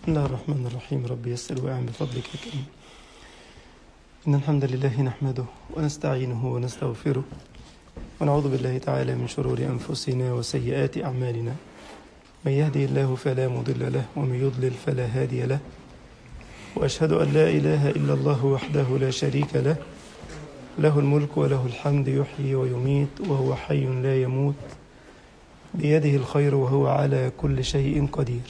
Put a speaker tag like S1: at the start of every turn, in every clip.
S1: بسم الله الرحمن الرحيم رب يسر وأعن بفضلك يا كريم إن الحمد لله نحمده ونستعينه ونستغفره ونعوذ بالله تعالى من شرور أنفسنا وسيئات أعمالنا من يهدي الله فلا مضل له ومن يضلل فلا هادي له وأشهد أن لا إله إلا الله وحده لا شريك له له الملك وله الحمد يحيي ويميت وهو حي لا يموت بيده الخير وهو على كل شيء قدير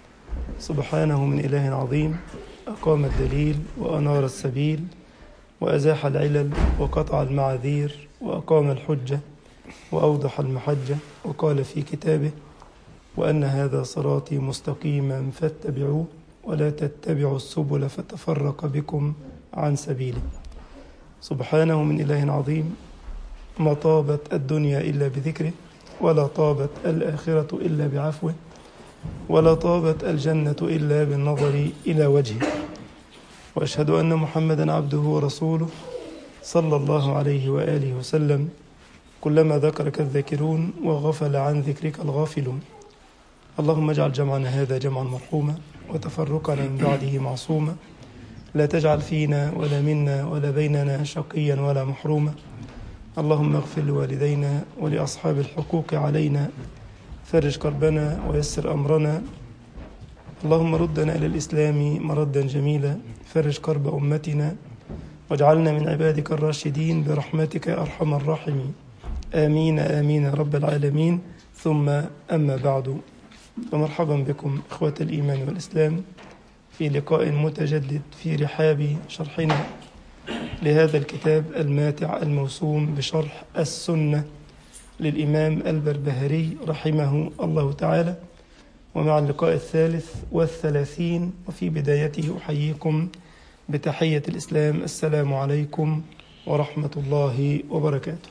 S1: سبحانه من إله عظيم أقام الدليل وأنار السبيل وأزاح العلل وقطع المعاذير وأقام الحجة وأوضح المحجة وقال في كتابه وأن هذا صراطي مستقيما فاتبعوه ولا تتبعوا السبل فتفرق بكم عن سبيله سبحانه من إله عظيم ما طابت الدنيا إلا بذكره ولا طابت الآخرة إلا بعفوه ولا طابت الجنة إلا بالنظر إلى وجهه وأشهد أن محمدا عبده ورسوله صلى الله عليه وآله وسلم كلما ذكرك الذاكرون وغفل عن ذكرك الغافلون اللهم اجعل جمعنا هذا جمعا مرحوما وتفرقنا من بعده معصوما لا تجعل فينا ولا منا ولا بيننا شقيا ولا محروما اللهم اغفر لوالدينا ولأصحاب الحقوق علينا فرج كربنا ويسر أمرنا اللهم ردنا إلى الإسلام مردا جميلا فرج كرب أمتنا واجعلنا من عبادك الراشدين برحمتك يا أرحم الراحمين آمين آمين يا رب العالمين ثم أما بعد فمرحبا بكم إخوة الإيمان والإسلام في لقاء متجدد في رحاب شرحنا لهذا الكتاب الماتع الموسوم بشرح السنة للإمام البربهاري رحمه الله تعالى ومع اللقاء الثالث والثلاثين وفي بدايته أحييكم بتحية الإسلام السلام عليكم ورحمة الله وبركاته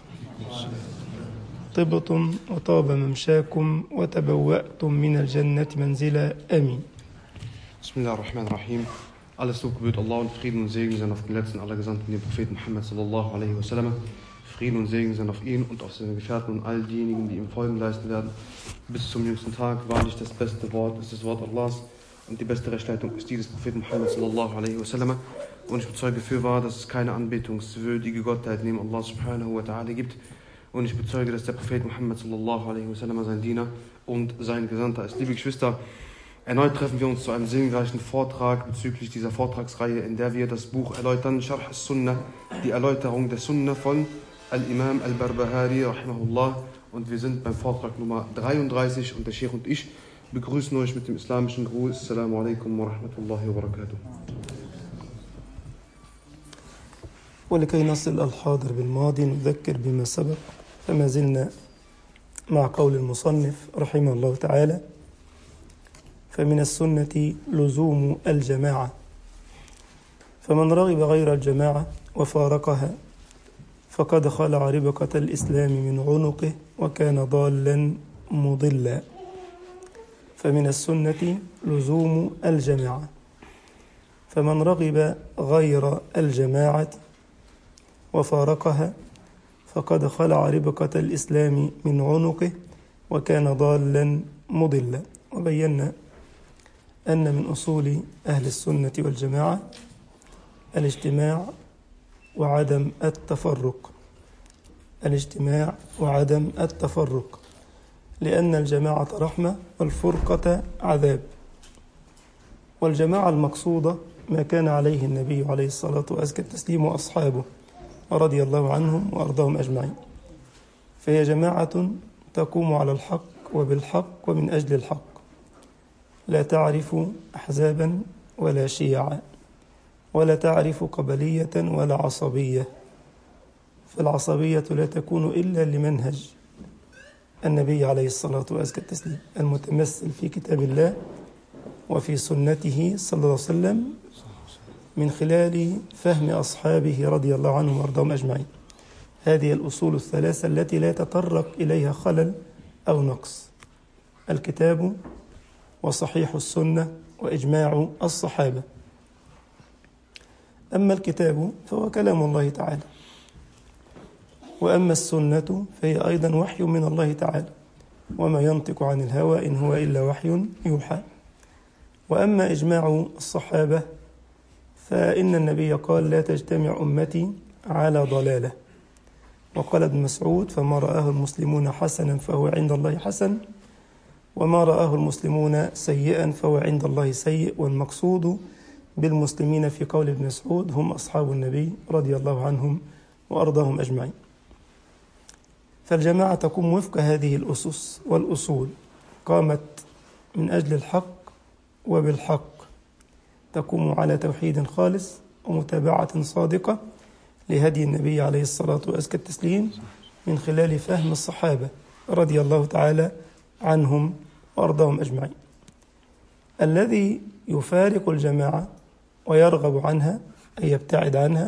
S1: طبتم وطاب ممشاكم وتبوأتم من الجنة منزلا آمين
S2: Bismillah ar-Rahman ar-Rahim. Alles Lob gebührt Allah und Frieden und Segen sind auf den letzten aller Gesandten, den Propheten Muhammad sallallahu alaihi wasallam. Frieden und Segen sind auf ihn und auf seine Gefährten und all diejenigen, die ihm Folgen leisten werden. Bis zum jüngsten Tag. Wahrlich das beste Wort ist das Wort Allahs und die beste Rechtsleitung ist die des Propheten Muhammad sallallahu alaihi wasallam. Und ich bezeuge für wahr, dass es keine anbetungswürdige Gottheit neben Allah subhanahu wa ta'ala gibt. Und ich bezeuge, dass der Prophet Muhammad sallallahu alaihi wasallam sein Diener und sein Gesandter ist. Liebe Geschwister, Erneut treffen wir uns zu einem sinnreichen Vortrag bezüglich dieser Vortragsreihe, in der wir das Buch erläutern, Sharh al-Sunnah, die Erläuterung der Sunnah von Al-Imam al-Barbahari, rahimahullah. Und wir sind beim Vortrag Nummer 33 und der Sheikh und ich begrüßen euch mit dem islamischen Gruß. Assalamu alaikum wa rahmatullahi wa barakatuh.
S1: ولكي نصل الحاضر بالماضي نذكر بما سبق فما زلنا مع قول المصنف رحمه الله تعالى فمن السنة لزوم الجماعة فمن رغب غير الجماعة وفارقها فقد خلع ربقة الإسلام من عنقه وكان ضالا مضلا فمن السنة لزوم الجماعة فمن رغب غير الجماعة وفارقها فقد خلع ربقة الإسلام من عنقه وكان ضالا مضلا وبينا أن من أصول أهل السنة والجماعة الاجتماع وعدم التفرق الاجتماع وعدم التفرق لأن الجماعة رحمة والفرقة عذاب والجماعة المقصودة ما كان عليه النبي عليه الصلاة وأزكى التسليم وأصحابه رضي الله عنهم وأرضاهم أجمعين فهي جماعة تقوم على الحق وبالحق ومن أجل الحق لا تعرف أحزابا ولا شيعا ولا تعرف قبلية ولا عصبية فالعصبية لا تكون إلا لمنهج النبي عليه الصلاة وأزكى التسليم المتمثل في كتاب الله وفي سنته صلى الله عليه وسلم من خلال فهم أصحابه رضي الله عنهم وأرضاهم أجمعين هذه الأصول الثلاثة التي لا يتطرق إليها خلل أو نقص الكتاب وصحيح السنة وإجماع الصحابة أما الكتاب فهو كلام الله تعالى وأما السنة فهي أيضا وحي من الله تعالى وما ينطق عن الهوى إن هو إلا وحي يوحى وأما إجماع الصحابة فإن النبي قال لا تجتمع أمتي على ضلالة وقال ابن مسعود فما رآه المسلمون حسنا فهو عند الله حسن وما رآه المسلمون سيئا فهو عند الله سيء والمقصود بالمسلمين في قول ابن مسعود هم أصحاب النبي رضي الله عنهم وأرضاهم أجمعين فالجماعة تقوم وفق هذه الأسس والأصول قامت من أجل الحق وبالحق تقوم على توحيد خالص ومتابعة صادقة لهدي النبي عليه الصلاة وأزكى التسليم من خلال فهم الصحابة رضي الله تعالى عنهم وأرضاهم أجمعين الذي يفارق الجماعة ويرغب عنها أي يبتعد عنها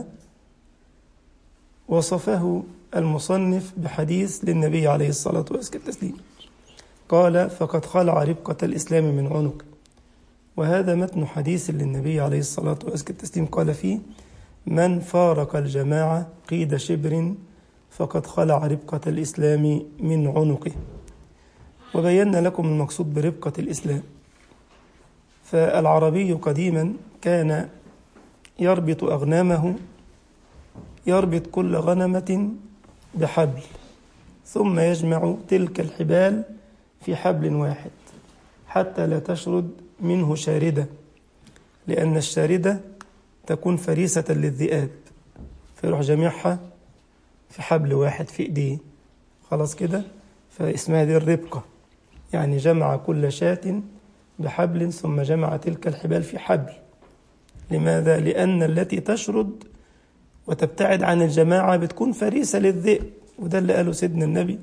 S1: وصفه المصنف بحديث للنبي عليه الصلاة وأزكى التسليم قال فقد خلع ربقة الإسلام من عنق وهذا متن حديث للنبي عليه الصلاة وأزكى التسليم قال فيه من فارق الجماعة قيد شبر فقد خلع ربقة الإسلام من عنقه وبينا لكم المقصود بربقة الإسلام فالعربي قديما كان يربط أغنامه يربط كل غنمة بحبل ثم يجمع تلك الحبال في حبل واحد حتى لا تشرد منه شاردة لأن الشاردة تكون فريسة للذئاب فيروح جميعها في حبل واحد في إيديه خلاص كده فاسمها دي الربقة يعني جمع كل شاة بحبل ثم جمع تلك الحبال في حبل لماذا؟ لأن التي تشرد وتبتعد عن الجماعة بتكون فريسة للذئب وده اللي قاله سيدنا النبي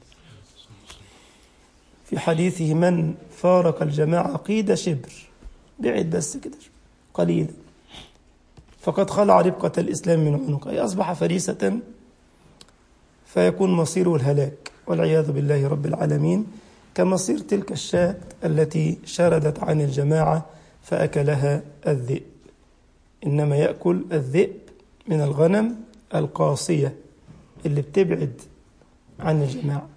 S1: في حديثه من فارق الجماعة قيد شبر بعد بس كده قليلا فقد خلع ربقة الإسلام من عنق أي أصبح فريسة فيكون مصيره الهلاك والعياذ بالله رب العالمين كمصير تلك الشاة التي شردت عن الجماعة فأكلها الذئب إنما يأكل الذئب من الغنم القاصية اللي بتبعد عن الجماعة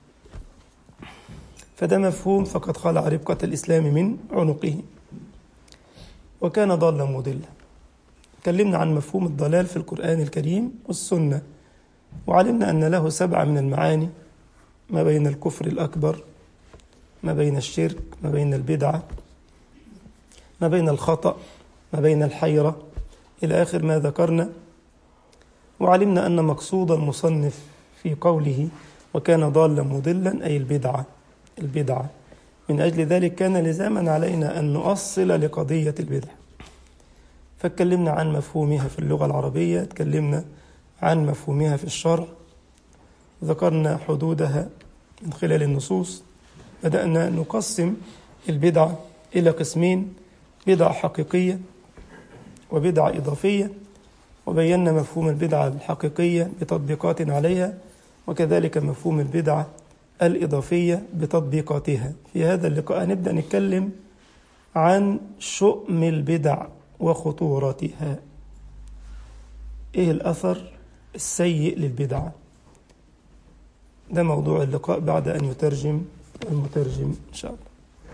S1: فده مفهوم فقد خلع ربقة الإسلام من عنقه وكان ضالا مضلا تكلمنا عن مفهوم الضلال في القرآن الكريم والسنة وعلمنا أن له سبعة من المعاني ما بين الكفر الأكبر ما بين الشرك ما بين البدعة ما بين الخطأ ما بين الحيرة إلى آخر ما ذكرنا وعلمنا أن مقصود المصنف في قوله وكان ضالا مضلا أي البدعة البدعة من أجل ذلك كان لزاما علينا أن نؤصل لقضية البدعة فاتكلمنا عن مفهومها في اللغة العربية تكلمنا عن مفهومها في الشرع ذكرنا حدودها من خلال النصوص بدأنا نقسم البدعة إلى قسمين بدعة حقيقية وبدعة إضافية وبينا مفهوم البدعة الحقيقية بتطبيقات عليها وكذلك مفهوم البدعة الإضافية بتطبيقاتها في هذا اللقاء نبدأ نتكلم عن شؤم البدع وخطورتها إيه الأثر السيء للبدعة ده موضوع اللقاء بعد أن يترجم المترجم إن شاء الله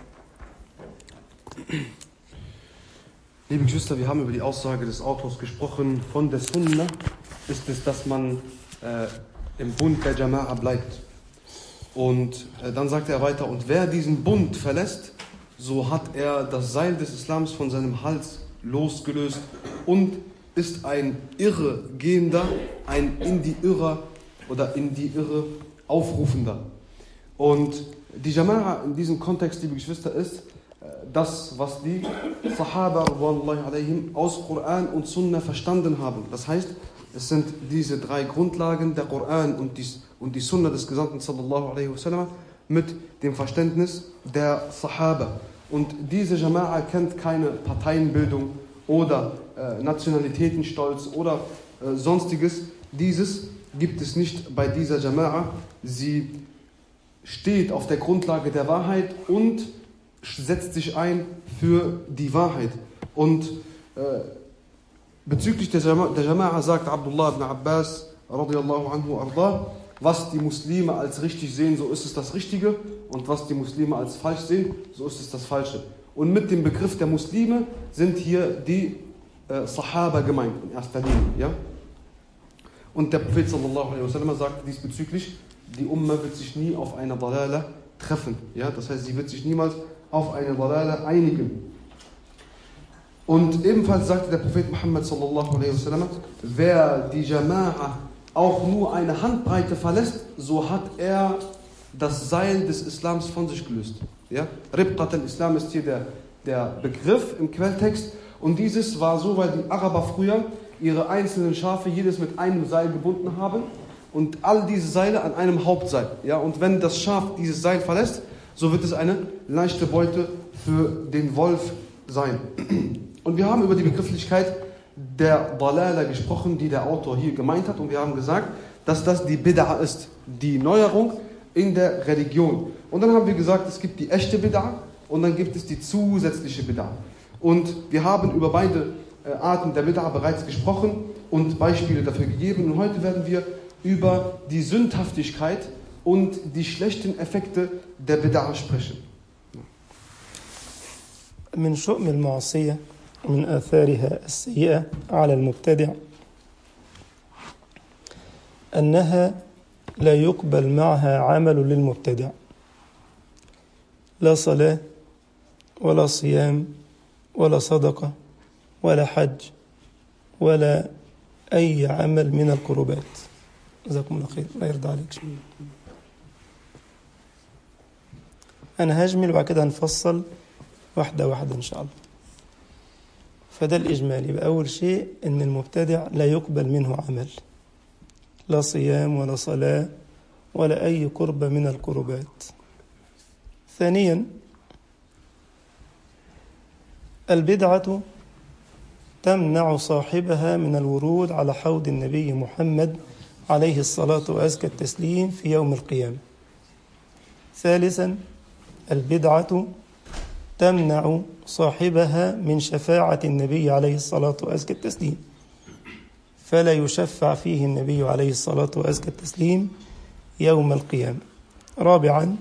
S2: Liebe Geschwister, wir haben über die Aussage des Autors gesprochen. Von der Sunna ist es, dass man äh, im Bund der Jama'a bleibt. Und äh, dann sagt er weiter, und wer diesen Bund verlässt, so hat er das Seil des Islams von seinem Hals losgelöst und ist ein Irregehender, ein in die Irre oder in die Irre aufrufender. Und die Jama'a in diesem Kontext, liebe Geschwister, ist äh, das, was die Sahaba alaihim, aus Koran und Sunna verstanden haben. Das heißt, es sind diese drei Grundlagen, der Koran und die, und die Sunna des Gesandten sallallahu alaihi wasallam mit dem Verständnis der Sahaba. Und diese Jama'a kennt keine Parteienbildung oder äh, Nationalitätenstolz oder äh, sonstiges. Dieses gibt es nicht bei dieser Jama'a. Sie steht auf der Grundlage der Wahrheit und setzt sich ein für die Wahrheit. Und äh, bezüglich der Jama'a, der Jama'a sagt Abdullah ibn Abbas radiallahu anhu arda, was die Muslime als richtig sehen, so ist es das Richtige und was die Muslime als falsch sehen, so ist es das Falsche. Und mit dem Begriff der Muslime sind hier die äh, Sahaba gemeint in erster Linie. Ja? Und der Prophet sallallahu alaihi wasallam sagte diesbezüglich, die Umma wird sich nie auf eine Dalala treffen. Ja? Das heißt, sie wird sich niemals auf eine Dalala einigen. Und ebenfalls sagte der Prophet Muhammad sallallahu alaihi wasallam, wer die Jama'a auch nur eine Handbreite verlässt, so hat er das Seil des Islams von sich gelöst. Ja? Ribqat al-Islam ist hier der, der Begriff im Quelltext. Und dieses war so, weil die Araber früher ihre einzelnen Schafe jedes mit einem Seil gebunden haben und all diese Seile an einem Hauptseil. Ja? Und wenn das Schaf dieses Seil verlässt, so wird es eine leichte Beute für den Wolf sein. Und wir haben über die Begrifflichkeit der Dalala gesprochen, die der Autor hier gemeint hat. Und wir haben gesagt, dass das die Bid'a ist, die Neuerung in der Religion. Und dann haben wir gesagt, es gibt die echte Bid'a und dann gibt es die zusätzliche Bid'a. Und wir haben über beide äh, Arten der Bid'a bereits gesprochen und Beispiele dafür gegeben. Und heute werden wir über die Sündhaftigkeit und die schlechten Effekte der Bid'a sprechen.
S1: من شؤم المعصية ومن آثارها السيئة على المبتدع أنها لا يقبل معها عمل للمبتدع لا صلاة ولا صيام ولا صدقة ولا حج ولا أي عمل من القربات جزاكم الله خير الله يرضى عليك أنا هجمل وبعد كده هنفصل واحدة واحدة إن شاء الله فده الإجمال يبقى أول شيء إن المبتدع لا يقبل منه عمل لا صيام ولا صلاة ولا أي قربة من القربات ثانيا البدعة تمنع صاحبها من الورود على حوض النبي محمد عليه الصلاة وأزكى التسليم في يوم القيامة ثالثا البدعة تمنع صاحبها من شفاعة النبي عليه الصلاة وأزكى التسليم فلا يشفع فيه النبي عليه الصلاة وأزكى التسليم يوم القيامة رابعا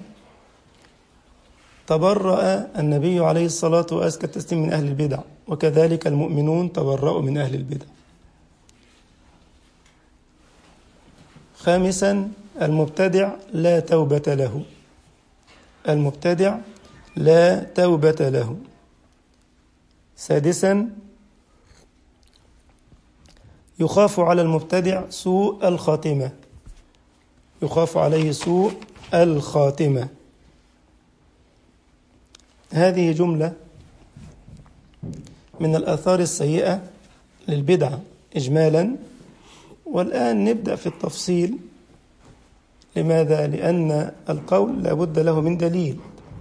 S1: تبرأ النبي عليه الصلاة وأزكى التسليم من أهل البدع وكذلك المؤمنون تبرأوا من أهل البدع خامسا المبتدع لا توبة له المبتدع لا توبة له سادسا يخاف على المبتدع سوء الخاتمة يخاف عليه سوء الخاتمة هذه جملة من الآثار السيئة للبدعة إجمالا والآن نبدأ في التفصيل لماذا؟ لأن القول لابد له من دليل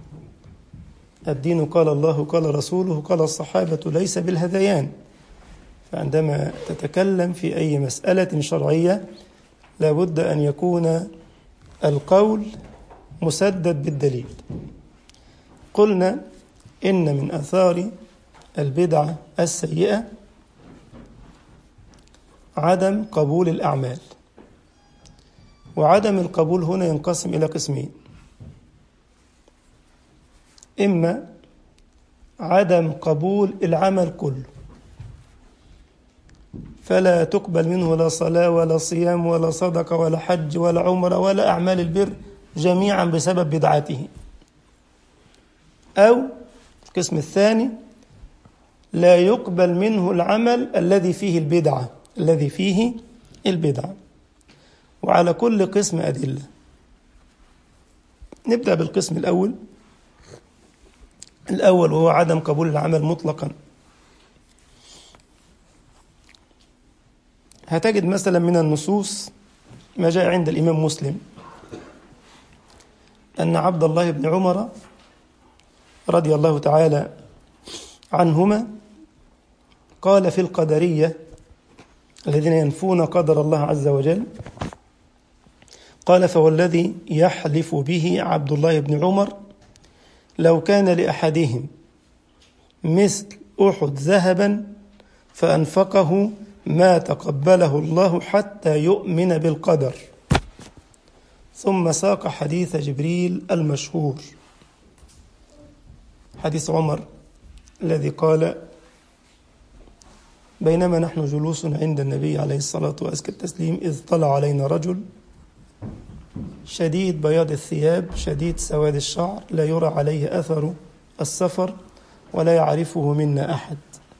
S1: الدين قال الله قال رسوله قال الصحابة ليس بالهذيان فعندما تتكلم في أي مسألة شرعية لابد أن يكون القول مسدد بالدليل قلنا إن من آثار البدعة السيئة عدم قبول الأعمال وعدم القبول هنا ينقسم إلى قسمين إما عدم قبول العمل كله فلا تقبل منه لا صلاة ولا صيام ولا صدقة ولا حج ولا عمرة ولا أعمال البر جميعا بسبب بدعته أو القسم الثاني لا يقبل منه العمل الذي فيه البدعة الذي فيه البدعة وعلى كل قسم أدلة نبدأ بالقسم الأول الأول وهو عدم قبول العمل مطلقا هتجد مثلا من النصوص ما جاء عند الإمام مسلم أن عبد الله بن عمر رضي الله تعالى عنهما قال في القدرية الذين ينفون قدر الله عز وجل قال فوالذي يحلف به عبد الله بن عمر لو كان لأحدهم مثل أحد ذهبا فأنفقه ما تقبله الله حتى يؤمن بالقدر ثم ساق حديث جبريل المشهور حديث عمر الذي قال بينما نحن جلوس عند النبي عليه الصلاة وأزكى التسليم إذ طلع علينا رجل شديد بياض الثياب شديد سواد الشعر لا يرى عليه أثر السفر ولا يعرفه منا أحد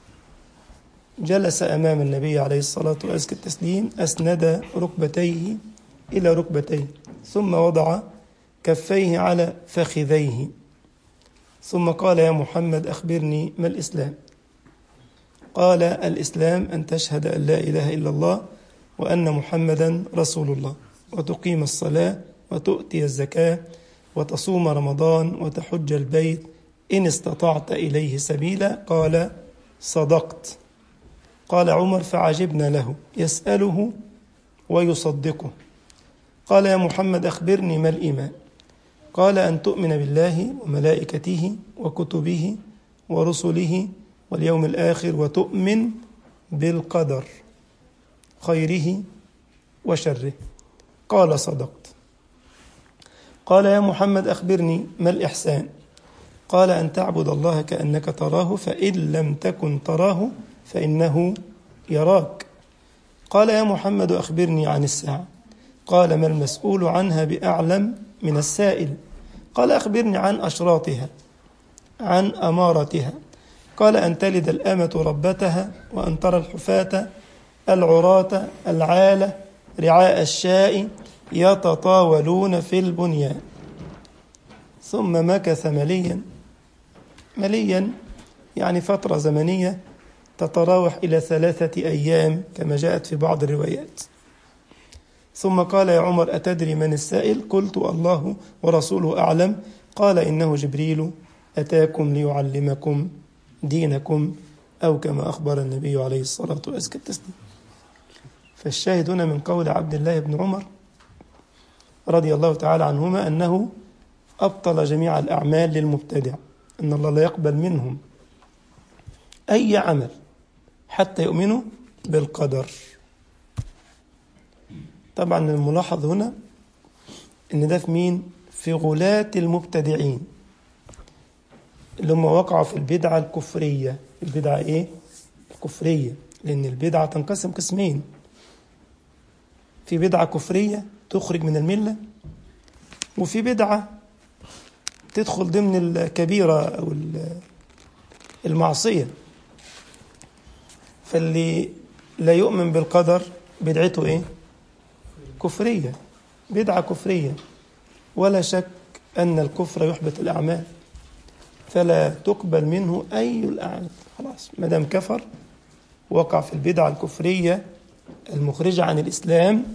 S1: جلس أمام النبي عليه الصلاة وأزكى التسليم أسند ركبتيه إلى ركبتيه ثم وضع كفيه على فخذيه ثم قال يا محمد أخبرني ما الإسلام قال الإسلام أن تشهد أن لا إله إلا الله وأن محمدا رسول الله وتقيم الصلاة وتؤتي الزكاة وتصوم رمضان وتحج البيت إن استطعت إليه سبيلا قال صدقت قال عمر فعجبنا له يسأله ويصدقه قال يا محمد أخبرني ما الإيمان قال أن تؤمن بالله وملائكته وكتبه ورسله واليوم الآخر وتؤمن بالقدر خيره وشره قال صدقت قال يا محمد أخبرني ما الإحسان قال أن تعبد الله كأنك تراه فإن لم تكن تراه فإنه يراك قال يا محمد أخبرني عن الساعة قال ما المسؤول عنها بأعلم من السائل قال أخبرني عن أشراطها عن أمارتها قال أن تلد الأمة ربتها وأن ترى الحفاة العراة العالة رعاء الشاء يتطاولون في البنيان ثم مكث مليا مليا يعني فترة زمنية تتراوح إلى ثلاثة أيام كما جاءت في بعض الروايات ثم قال يا عمر أتدري من السائل قلت الله ورسوله أعلم قال إنه جبريل أتاكم ليعلمكم دينكم أو كما أخبر النبي عليه الصلاة وأزكى التسليم فالشاهد هنا من قول عبد الله بن عمر رضي الله تعالى عنهما أنه أبطل جميع الأعمال للمبتدع أن الله لا يقبل منهم أي عمل حتى يؤمنوا بالقدر طبعا الملاحظ هنا ان ده في مين في غلاة المبتدعين اللي هم وقعوا في البدعة الكفرية البدعة ايه الكفرية لان البدعة تنقسم قسمين في بدعة كفرية تخرج من الملة وفي بدعة تدخل ضمن الكبيرة أو المعصية فاللي لا يؤمن بالقدر بدعته ايه كفرية بدعة كفرية ولا شك أن الكفر يحبط الأعمال فلا تقبل منه أي الأعمال خلاص ما دام كفر وقع في البدعة الكفرية المخرجة عن الإسلام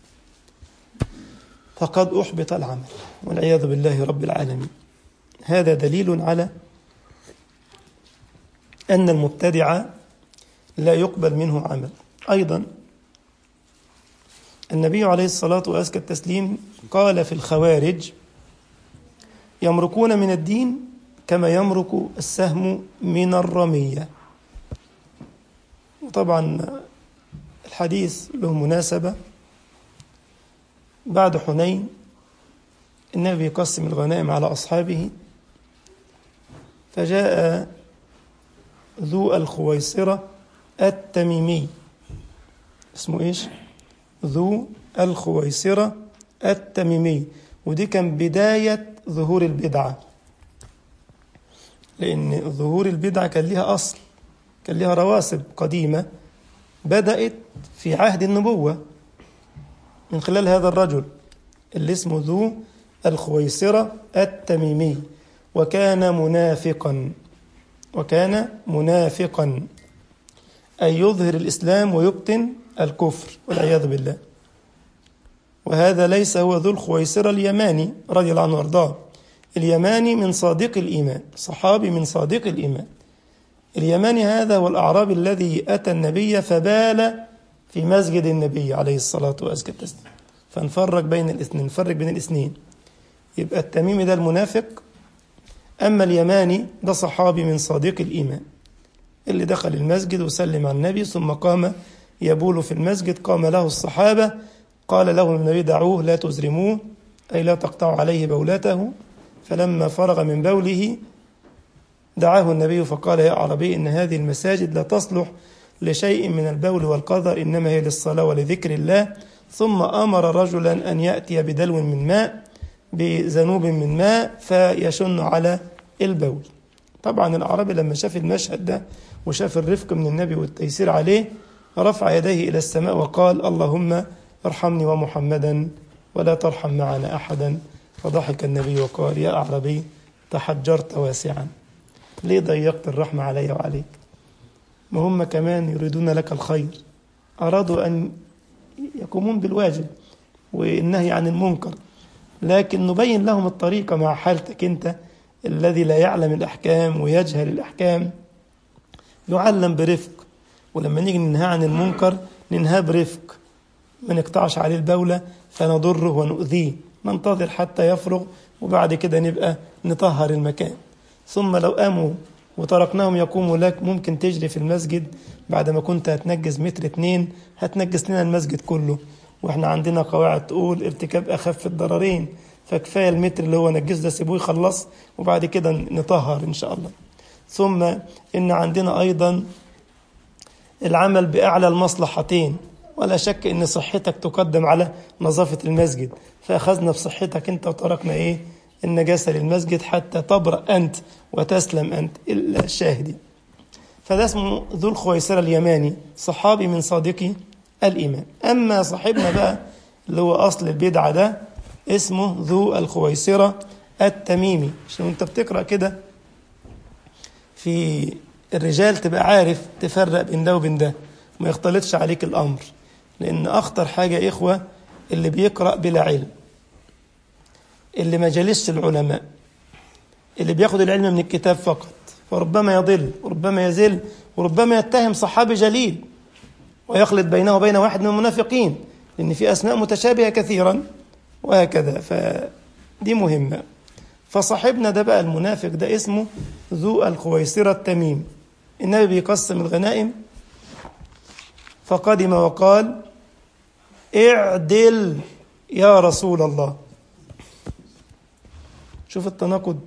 S1: فقد أحبط العمل والعياذ بالله رب العالمين هذا دليل على أن المبتدع لا يقبل منه عمل أيضا النبي عليه الصلاة وأزكى التسليم قال في الخوارج يمرقون من الدين كما يمرق السهم من الرمية وطبعا الحديث له مناسبة بعد حنين النبي يقسم الغنائم على أصحابه فجاء ذو الخويصرة التميمي اسمه إيش؟ ذو الخويصرة التميمي ودي كان بداية ظهور البدعة لأن ظهور البدعة كان لها أصل كان لها رواسب قديمة بدأت في عهد النبوة من خلال هذا الرجل اللي اسمه ذو الخويصرة التميمي وكان منافقا وكان منافقا أي يظهر الإسلام ويبطن الكفر والعياذ بالله وهذا ليس هو ذو الخويصرة اليماني رضي الله عنه وارضاه اليماني من صادق الإيمان صحابي من صادق الإيمان اليماني هذا هو الأعرابي الذي أتى النبي فبال في مسجد النبي عليه الصلاة والسلام فنفرق بين الاثنين نفرق بين الاثنين يبقى التميمي ده المنافق أما اليماني ده صحابي من صادق الإيمان اللي دخل المسجد وسلم على النبي ثم قام يبول في المسجد قام له الصحابة قال لهم النبي دعوه لا تزرموه أي لا تقطعوا عليه بولته فلما فرغ من بوله دعاه النبي فقال يا أعرابي إن هذه المساجد لا تصلح لشيء من البول والقذر إنما هي للصلاة ولذكر الله ثم أمر رجلا أن يأتي بدلو من ماء بذنوب من ماء فيشن على البول طبعا الأعرابي لما شاف المشهد ده وشاف الرفق من النبي والتيسير عليه رفع يديه إلى السماء وقال اللهم ارحمني ومحمدا ولا ترحم معنا أحدا فضحك النبي وقال يا أعرابي تحجرت واسعا ليه ضيقت الرحمة علي وعليك ما هم كمان يريدون لك الخير أرادوا أن يقومون بالواجب والنهي عن المنكر لكن نبين لهم الطريقة مع حالتك أنت الذي لا يعلم الأحكام ويجهل الأحكام يعلم برفق ولما نيجي ننهى عن المنكر ننهى برفق ما نقطعش عليه البولة فنضره ونؤذيه ننتظر حتى يفرغ وبعد كده نبقى نطهر المكان ثم لو قاموا وتركناهم يقوموا لك ممكن تجري في المسجد بعد ما كنت هتنجز متر اتنين هتنجز لنا المسجد كله واحنا عندنا قواعد تقول ارتكاب اخف الضررين فكفايه المتر اللي هو نجز ده سيبوه يخلص وبعد كده نطهر ان شاء الله ثم ان عندنا ايضا العمل باعلى المصلحتين ولا شك ان صحتك تقدم على نظافه المسجد فاخذنا بصحتك انت وتركنا ايه النجاسه للمسجد حتى تبرأ انت وتسلم انت الشاهدين فده اسمه ذو الخويسرة اليماني صحابي من صادقي الإيمان أما صاحبنا بقى اللي هو أصل البدعة ده اسمه ذو الخويسرة التميمي عشان انت بتقرأ كده في الرجال تبقى عارف تفرق بين ده وبين ده ما يختلطش عليك الأمر لأن أخطر حاجة إخوة اللي بيقرأ بلا علم اللي ما جالسش العلماء اللي بياخد العلم من الكتاب فقط وربما يضل وربما يزل وربما يتهم صحابي جليل ويخلط بينه وبين واحد من المنافقين لأن في أسماء متشابهة كثيرا وهكذا فدي مهمة فصاحبنا ده بقى المنافق ده اسمه ذو الخويسرة التميم النبي بيقسم الغنائم فقدم وقال اعدل يا رسول الله شوف التناقض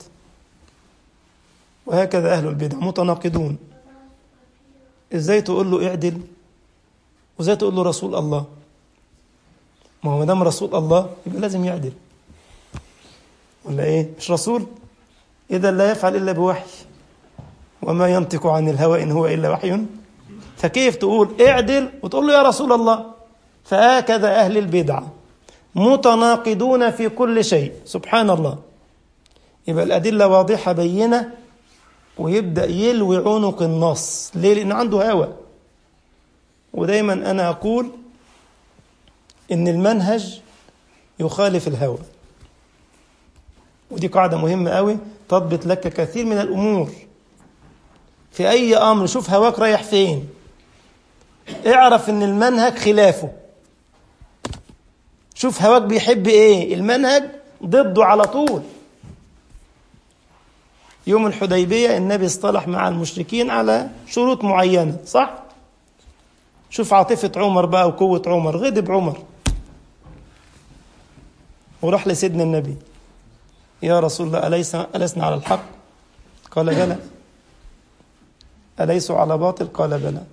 S1: وهكذا أهل البدع متناقضون إزاي تقول له اعدل وإزاي تقول له رسول الله ما هو ما دام رسول الله يبقى لازم يعدل ولا إيه مش رسول إذا لا يفعل إلا بوحي وما ينطق عن الهوى إن هو إلا وحي فكيف تقول اعدل وتقول له يا رسول الله فهكذا أهل البدعة متناقضون في كل شيء سبحان الله يبقى الأدلة واضحة بينة ويبدأ يلوي عنق النص ليه؟ لأن عنده هوى ودايما أنا أقول إن المنهج يخالف الهوى ودي قاعدة مهمة قوي تضبط لك كثير من الأمور في أي أمر شوف هواك رايح فين اعرف إن المنهج خلافه شوف هواك بيحب إيه المنهج ضده على طول يوم الحديبية النبي اصطلح مع المشركين على شروط معينة صح؟ شوف عاطفة عمر بقى وقوة عمر غضب عمر وراح لسيدنا النبي يا رسول الله أليس ألسنا على الحق؟ قال بلى أليسوا على باطل؟ قال بلى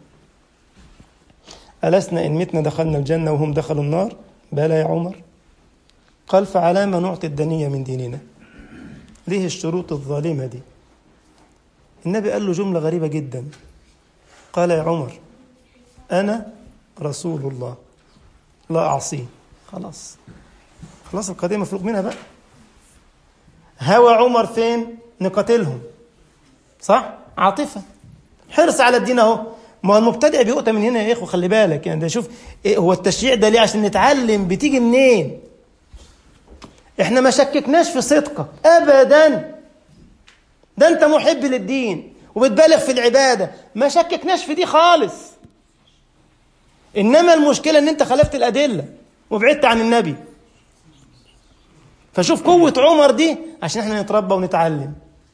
S1: ألسنا إن متنا دخلنا الجنة وهم دخلوا النار؟ بلى يا عمر قال فعلى ما نعطي الدنية من ديننا ليه الشروط الظالمة دي النبي قال له جملة غريبة جدا قال يا عمر أنا رسول الله لا أعصيه خلاص خلاص القضية مفروغ منها بقى هوى عمر فين نقاتلهم صح عاطفة حرص على الدين اهو ما هو المبتدئ بيؤتى من هنا يا اخو خلي بالك يعني ده شوف إيه هو التشريع ده ليه عشان نتعلم بتيجي منين احنا ما شككناش في صدقك ابدا ده انت محب للدين وبتبالغ في العباده ما شككناش في دي خالص انما المشكله ان انت خالفت الادله وبعدت عن النبي فشوف قوه عمر دي عشان احنا نتربى ونتعلم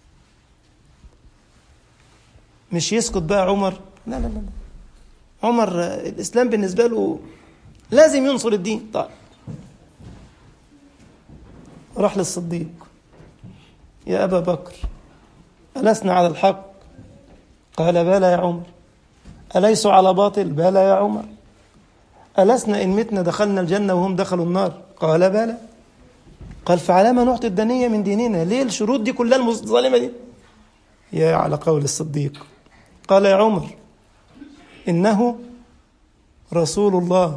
S1: مش يسكت بقى عمر لا لا لا عمر الاسلام بالنسبه له لازم ينصر الدين طيب راح للصديق يا أبا بكر ألسنا على الحق قال بلى يا عمر أليسوا على باطل بلى يا عمر ألسنا إن متنا دخلنا الجنة وهم دخلوا النار قال بلى قال فعلى ما نعطي الدنية من ديننا ليه الشروط دي كلها الظالمة دي يا على قول الصديق قال يا عمر إنه رسول الله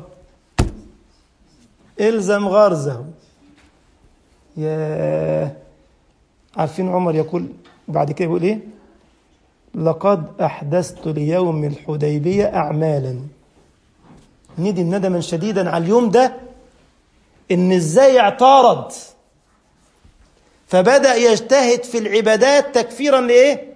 S1: الزم غرزه يا عارفين عمر يقول بعد كده يقول ايه لقد احدثت ليوم الحديبيه اعمالا ندم ندما شديدا على اليوم ده ان ازاي اعترض فبدا يجتهد في العبادات تكفيرا لايه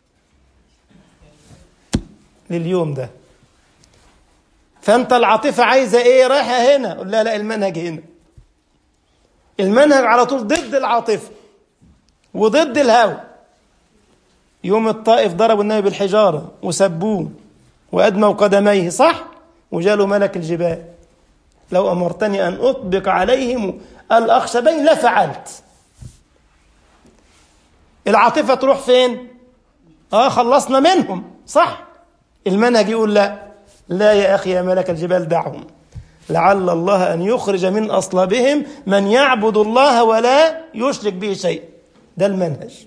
S1: لليوم ده فانت العاطفه عايزه ايه رايحه هنا قول لا لا المنهج هنا المنهج على طول ضد العاطفه وضد الهوى يوم الطائف ضربوا النبي بالحجاره وسبوه وادموا قدميه صح وجاله ملك الجبال لو امرتني ان اطبق عليهم الاخشبين لفعلت العاطفه تروح فين اه خلصنا منهم صح المنهج يقول لا لا يا أخي يا ملك الجبال دعهم لعل الله أن يخرج من أصلابهم من يعبد الله ولا يشرك به شيء ده المنهج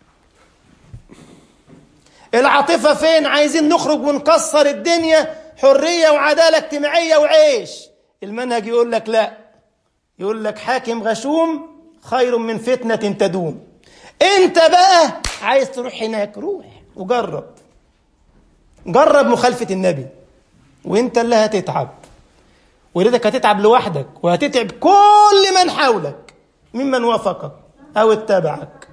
S1: العاطفة فين عايزين نخرج ونكسر الدنيا حرية وعدالة اجتماعية وعيش المنهج يقول لك لا يقول لك حاكم غشوم خير من فتنة تدوم انت بقى عايز تروح هناك روح وجرب جرب مخالفة النبي وانت اللي هتتعب وريتك هتتعب لوحدك وهتتعب كل من حولك ممن وافقك او اتبعك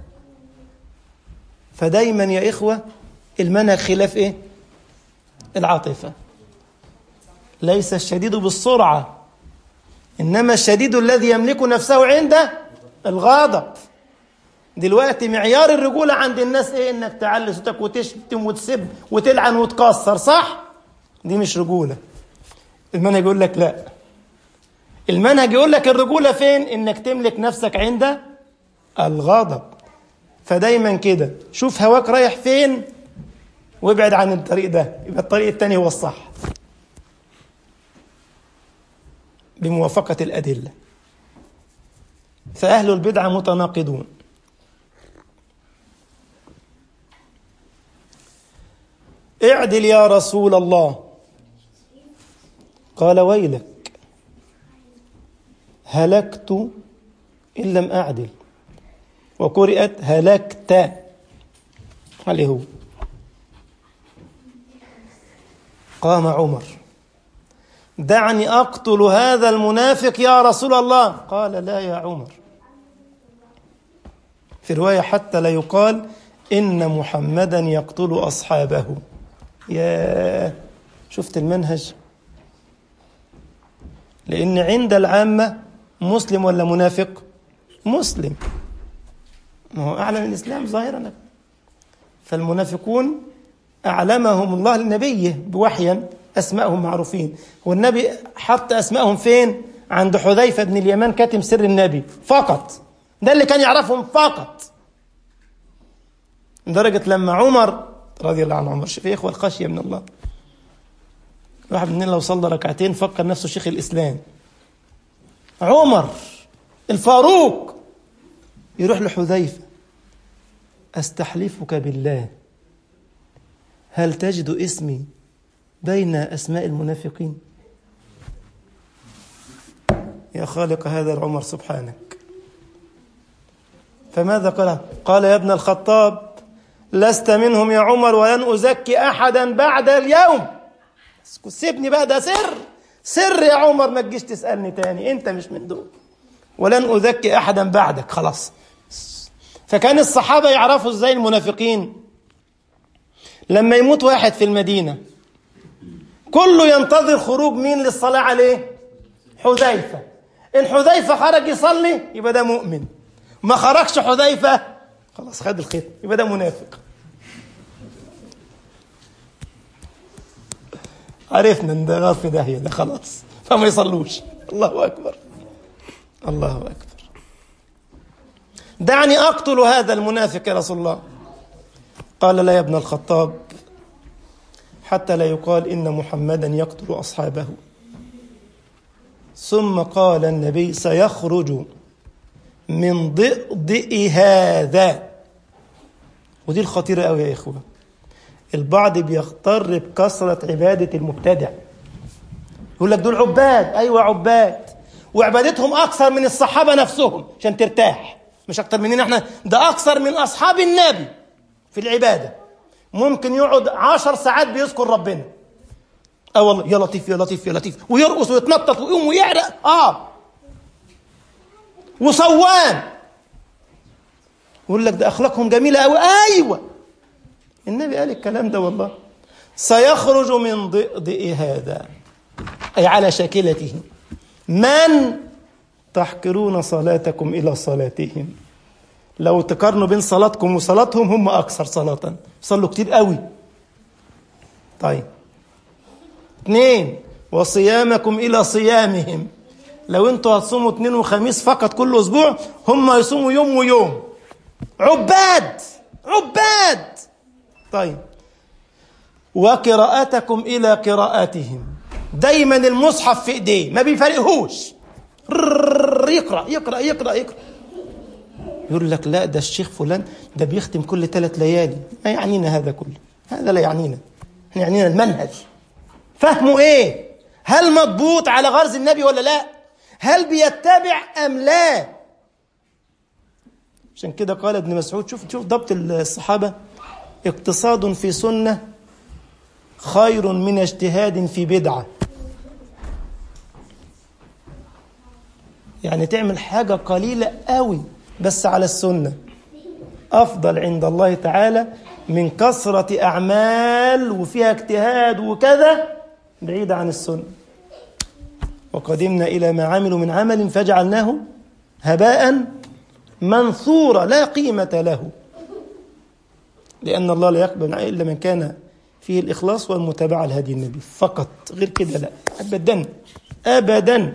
S1: فدايما يا اخوه المنهج خلاف ايه العاطفه ليس الشديد بالسرعه انما الشديد الذي يملك نفسه عند الغضب دلوقتي معيار الرجوله عند الناس ايه انك تعلي صوتك وتشتم وتسب وتلعن وتكسر صح دي مش رجوله المنهج يقول لك لا المنهج يقول لك الرجوله فين انك تملك نفسك عند الغضب فدايما كده شوف هواك رايح فين وابعد عن الطريق ده يبقى الطريق التاني هو الصح بموافقة الأدلة فأهل البدعة متناقضون اعدل يا رسول الله قال ويلك هلكت إن لم أعدل وقرئت هلكت عليه هو قام عمر دعني أقتل هذا المنافق يا رسول الله قال لا يا عمر في رواية حتى لا يقال إن محمدا يقتل أصحابه يا شفت المنهج لأن عند العامة مسلم ولا منافق مسلم ما هو أعلن الإسلام ظاهرا فالمنافقون أعلمهم الله لنبيه بوحيا أسمائهم معروفين والنبي حط أسمائهم فين عند حذيفة بن اليمان كاتم سر النبي فقط ده اللي كان يعرفهم فقط لدرجة لما عمر رضي الله عنه عمر شوف يا إخوة الخشية من الله واحد مننا لو صلى ركعتين فكر نفسه شيخ الإسلام عمر الفاروق يروح لحذيفة أستحلفك بالله هل تجد اسمي بين أسماء المنافقين يا خالق هذا العمر سبحانك فماذا قال قال يا ابن الخطاب لست منهم يا عمر ولن أزكي أحدا بعد اليوم سيبني بقى ده سر سر يا عمر ما تجيش تسألني تاني أنت مش من دول ولن أزكي أحدا بعدك خلاص فكان الصحابة يعرفوا ازاي المنافقين لما يموت واحد في المدينة كله ينتظر خروج مين للصلاة عليه حذيفة إن حذيفة خرج يصلي يبقى ده مؤمن ما خرجش حذيفة خلاص خد الخير يبقى ده منافق عرفنا ان ده غار في داهية ده خلاص فما يصلوش الله أكبر الله أكبر دعني أقتل هذا المنافق يا رسول الله قال لا يا ابن الخطاب حتى لا يقال إن محمدا يقتل أصحابه ثم قال النبي سيخرج من ضئضئ هذا ودي الخطيرة قوي يا إخوة البعض بيغتر بكثرة عبادة المبتدع يقول لك دول عباد أيوة عباد وعبادتهم أكثر من الصحابة نفسهم عشان ترتاح مش أكثر مننا احنا ده أكثر من أصحاب النبي في العبادة ممكن يقعد عشر ساعات بيذكر ربنا اه والله يا لطيف يا لطيف يا لطيف ويرقص ويتنطط ويقوم ويعرق اه وصوام يقول لك ده اخلاقهم جميله قوي ايوه النبي قال الكلام ده والله سيخرج من ضئضئ هذا اي على شاكلته من تحقرون صلاتكم الى صلاتهم لو تقارنوا بين صلاتكم وصلاتهم هم اكثر صلاه صلوا كتير قوي طيب اثنين وصيامكم الى صيامهم لو انتوا هتصوموا اثنين وخميس فقط كل اسبوع هم يصوموا يوم ويوم عباد عباد طيب وقراءتكم الى قراءتهم دايما المصحف في ايديه ما بيفرقهوش يقرا يقرا يقرا يقرا يقول لك لا ده الشيخ فلان ده بيختم كل ثلاث ليالي ما يعنينا هذا كله هذا لا يعنينا احنا يعنينا المنهج فهمه ايه هل مضبوط على غرز النبي ولا لا هل بيتبع ام لا عشان كده قال ابن مسعود شوف شوف ضبط الصحابه اقتصاد في سنه خير من اجتهاد في بدعه يعني تعمل حاجه قليله قوي بس على السنه افضل عند الله تعالى من كثره اعمال وفيها اجتهاد وكذا بعيدة عن السنة وقدمنا إلى ما عملوا من عمل فجعلناه هباء منثورا لا قيمة له لأن الله لا يقبل إلا من كان فيه الإخلاص والمتابعة لهدي النبي فقط غير كده لا أبدا أبدا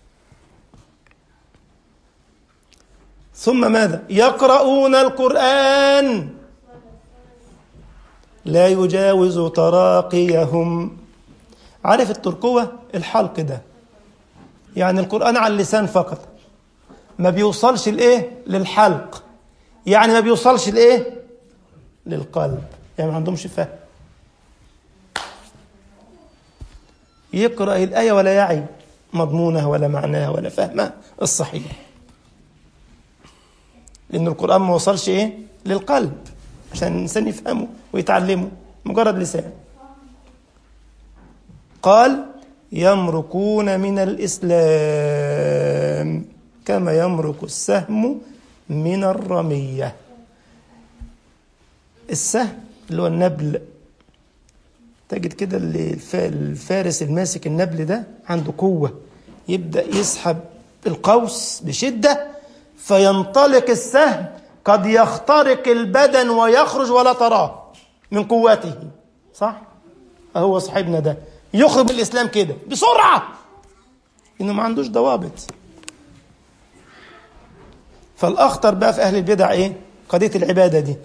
S1: ثم ماذا يقرؤون القرآن لا يجاوز تراقيهم عارف التركوة الحلق ده يعني القرآن على اللسان فقط ما بيوصلش الايه للحلق يعني ما بيوصلش الايه للقلب يعني ما عندهمش فهم يقرأ الآية ولا يعي مضمونها ولا معناها ولا فهمها الصحيح لأن القرآن ما وصلش إيه للقلب عشان الإنسان يفهمه ويتعلمه مجرد لسان قال يمرقون من الإسلام كما يمرق السهم من الرمية السهم اللي هو النبل تجد كده اللي الفارس الماسك النبل ده عنده قوة يبدأ يسحب القوس بشدة فينطلق السهم قد يخترق البدن ويخرج ولا تراه من قوته صح؟ هو صاحبنا ده يخرج الإسلام كده بسرعة إنه ما عندوش ضوابط فالأخطر بقى في أهل البدع إيه؟ قضية العبادة دي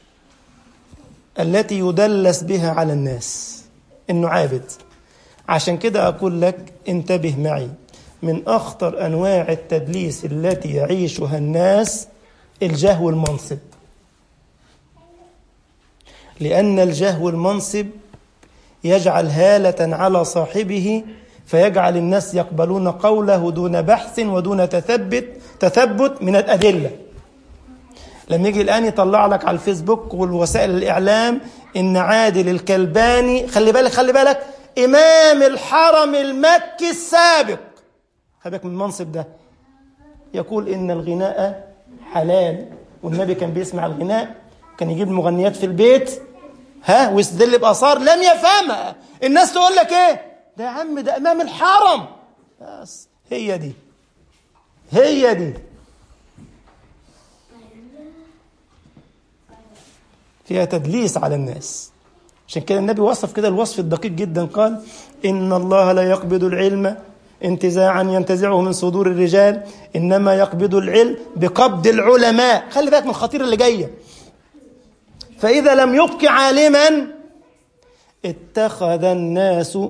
S1: التي يدلس بها على الناس إنه عابد عشان كده أقول لك انتبه معي من أخطر أنواع التدليس التي يعيشها الناس الجهو المنصب لأن الجهو المنصب يجعل هالة على صاحبه فيجعل الناس يقبلون قوله دون بحث ودون تثبت تثبت من الأدلة لما يجي الآن يطلع لك على الفيسبوك والوسائل الإعلام إن عادل الكلباني خلي بالك خلي بالك إمام الحرم المكي السابق خلي من المنصب ده يقول إن الغناء حلال والنبي كان بيسمع الغناء كان يجيب مغنيات في البيت ها ويستدل بآثار لم يفهمها الناس تقول لك إيه ده يا عم ده إمام الحرم بس هي دي هي دي فيها تدليس على الناس عشان كده النبي وصف كده الوصف الدقيق جدا قال إن الله لا يقبض العلم انتزاعا ينتزعه من صدور الرجال إنما يقبض العلم بقبض العلماء خلي بالك من الخطير اللي جاية فإذا لم يبق عالما اتخذ الناس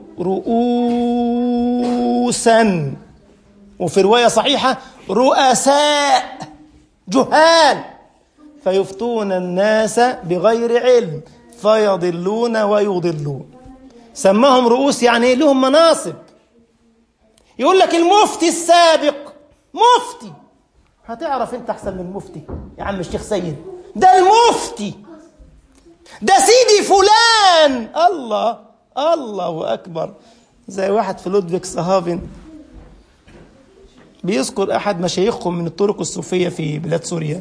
S1: رؤوسا وفي رواية صحيحة رؤساء جهال فيفتون الناس بغير علم فيضلون ويضلون سماهم رؤوس يعني ايه لهم مناصب يقول لك المفتي السابق مفتي هتعرف انت احسن من المفتي يا عم الشيخ سيد ده المفتي ده سيدي فلان الله الله اكبر زي واحد في لودفيك صهافن بيذكر احد مشايخهم من الطرق الصوفيه في بلاد سوريا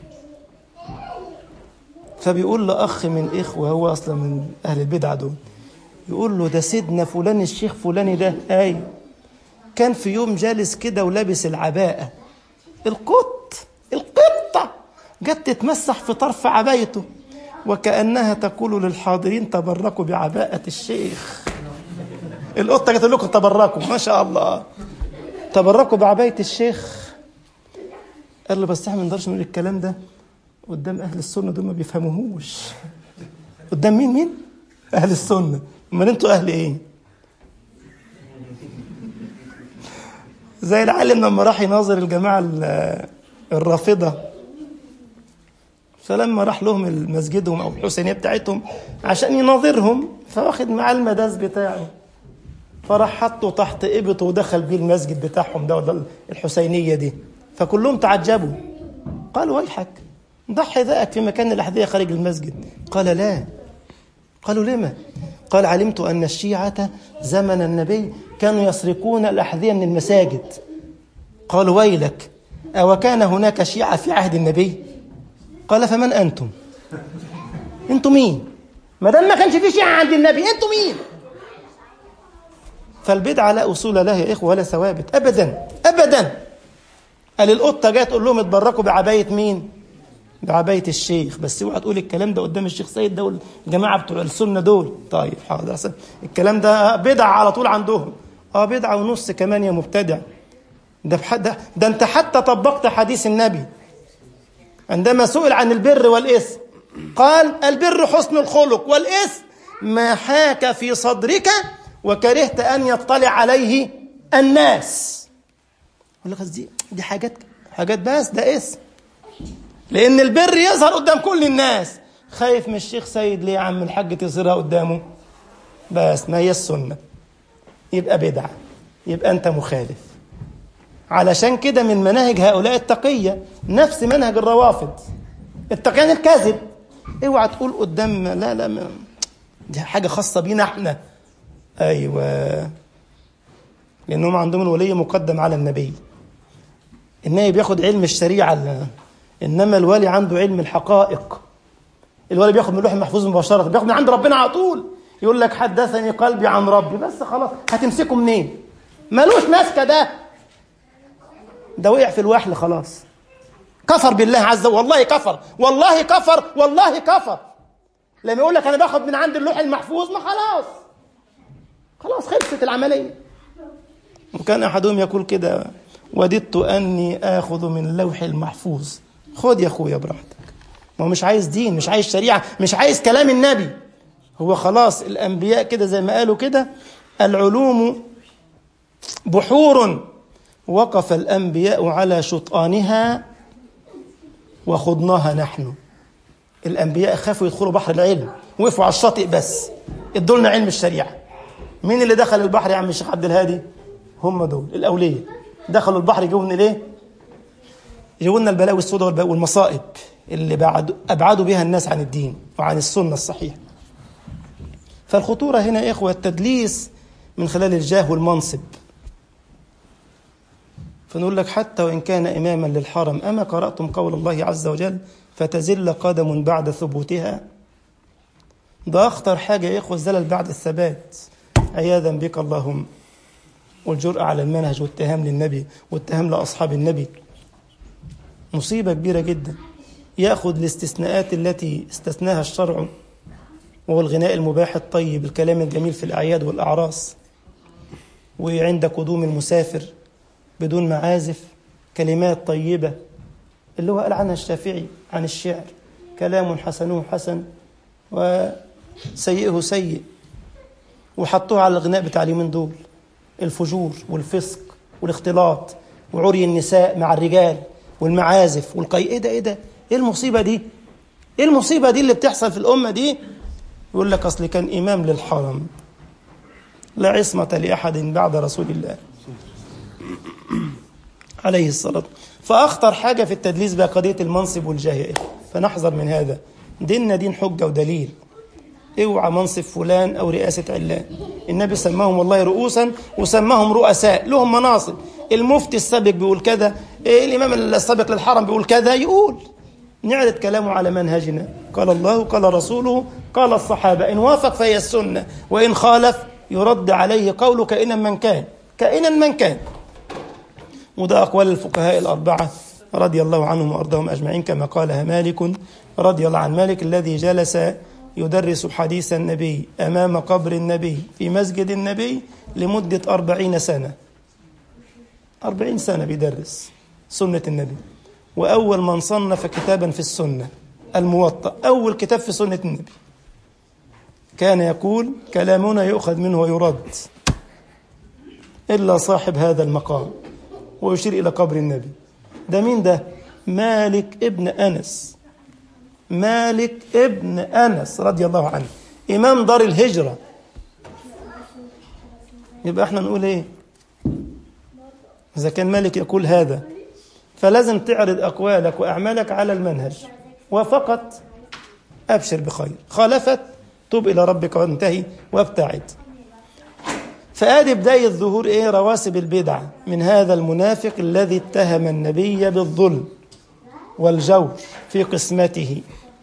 S1: فبيقول لاخ من اخوه هو اصلا من اهل البدعه دول يقول له ده سيدنا فلان الشيخ فلاني ده اي كان في يوم جالس كده ولابس العباءه القط القطه جت تتمسح في طرف عبايته وكانها تقول للحاضرين تبركوا بعباءه الشيخ القطه جت لكم تبركوا ما شاء الله تبركوا بعبايه الشيخ قال له بس احنا ما نقدرش نقول الكلام ده قدام اهل السنه دول ما بيفهموهوش قدام مين مين اهل السنه امال انتوا اهل ايه زي العالم لما راح يناظر الجماعه الرافضه فلما راح لهم المسجدهم او الحسينيه بتاعتهم عشان يناظرهم فواخد معاه المداس بتاعه فراح حطه تحت ابطه ودخل بيه المسجد بتاعهم ده ولا الحسينيه دي فكلهم تعجبوا قالوا ويحك ضع حذاءك في مكان الأحذية خارج المسجد قال لا قالوا لما قال علمت أن الشيعة زمن النبي كانوا يسرقون الأحذية من المساجد قالوا ويلك أو كان هناك شيعة في عهد النبي قال فمن أنتم أنتم مين ما دام ما كانش في شيعة عند النبي أنتم مين فالبدعة لا أصول لها يا إخوة ولا ثوابت أبدا أبدا قال القطة جاية تقول لهم اتبركوا بعباية مين بعباية الشيخ بس اوعى تقول الكلام ده قدام الشيخ سيد ده والجماعة بتوع السنة دول طيب حاضر أصلاً الكلام ده بدعة على طول عندهم اه بدعة ونص كمان يا مبتدع ده بحد ده, ده انت حتى طبقت حديث النبي عندما سئل عن البر والإثم قال البر حسن الخلق والإثم ما حاك في صدرك وكرهت أن يطلع عليه الناس يقول لك دي دي حاجات حاجات بس ده اسم لأن البر يظهر قدام كل الناس خايف من الشيخ سيد ليه يا عم الحاج تصيرها قدامه بس ما هي السنة يبقى بدعة يبقى أنت مخالف علشان كده من مناهج هؤلاء التقية نفس منهج الروافض التقيان الكذب اوعى تقول قدام لا لا ما. دي حاجة خاصة بينا احنا ايوه لانهم عندهم الولي مقدم على النبي النبي بياخد علم الشريعة انما الولي عنده علم الحقائق الولي بياخد من اللوح المحفوظ مباشرة بياخد من عند ربنا على طول يقول لك حدثني قلبي عن ربي بس خلاص هتمسكه منين ملوش ماسكه ده ده وقع في الوحل خلاص كفر بالله عز وجل والله كفر والله كفر والله كفر لما يقول لك انا باخد من عند اللوح المحفوظ ما خلاص خلاص خلصت العمليه وكان احدهم يقول كده وددت اني اخذ من اللوح المحفوظ خد يا اخويا براحتك ما هو مش عايز دين مش عايز شريعه مش عايز كلام النبي هو خلاص الانبياء كده زي ما قالوا كده العلوم بحور وقف الانبياء على شطآنها وخضناها نحن الانبياء خافوا يدخلوا بحر العلم وقفوا على الشاطئ بس ادوا لنا علم الشريعه مين اللي دخل البحر يا عم الشيخ عبد الهادي هم دول الاولياء دخلوا البحر يجيبوا لنا ليه يجيبوا لنا البلاوي السوداء والمصائب اللي بعد ابعدوا بها الناس عن الدين وعن السنه الصحيحه فالخطوره هنا يا اخوه التدليس من خلال الجاه والمنصب فنقول لك حتى وإن كان إماما للحرم أما قرأتم قول الله عز وجل فتزل قدم بعد ثبوتها ده أخطر حاجة يا إخوة الزلل بعد الثبات عياذا بك اللهم والجرأة على المنهج والاتهام للنبي والاتهام لأصحاب النبي مصيبة كبيرة جدا يأخذ الاستثناءات التي استثناها الشرع وهو الغناء المباح الطيب الكلام الجميل في الأعياد والأعراس وعند قدوم المسافر بدون معازف كلمات طيبة اللي هو قال عنها الشافعي عن الشعر كلام حسنه حسن وسيئه سيء وحطوه على الغناء بتاع اليومين دول الفجور والفسق والاختلاط وعري النساء مع الرجال والمعازف والقي ايه ده ايه ده ايه المصيبه دي ايه المصيبه دي اللي بتحصل في الامه دي يقول لك اصل كان امام للحرم لا عصمه لاحد بعد رسول الله عليه الصلاه فاخطر حاجه في التدليس بقى قضيه المنصب والجاه فنحذر من هذا ديننا دين حجه ودليل اوعى منصب فلان او رئاسه علان النبي سماهم والله رؤوسا وسماهم رؤساء لهم مناصب المفتي السابق بيقول كذا إيه الامام السابق للحرم بيقول كذا يقول نعرض كلامه على منهجنا قال الله قال رسوله قال الصحابه ان وافق فهي السنه وان خالف يرد عليه قوله كائنا من كان كائنا من كان وده اقوال الفقهاء الاربعه رضي الله عنهم وارضاهم اجمعين كما قالها مالك رضي الله عن مالك الذي جلس يدرس حديث النبي أمام قبر النبي في مسجد النبي لمدة أربعين سنة أربعين سنة بيدرس سنة النبي وأول من صنف كتابا في السنة الموطأ أول كتاب في سنة النبي كان يقول كلامنا يؤخذ منه ويرد إلا صاحب هذا المقام ويشير إلى قبر النبي ده مين ده مالك ابن أنس مالك ابن أنس رضي الله عنه إمام دار الهجرة يبقى احنا نقول ايه إذا كان مالك يقول هذا فلازم تعرض أقوالك وأعمالك على المنهج وفقط أبشر بخير خالفت توب إلى ربك وانتهي وابتعد فآدي بداية ظهور إيه رواسب البدعة من هذا المنافق الذي اتهم النبي بالظلم والجور في قسمته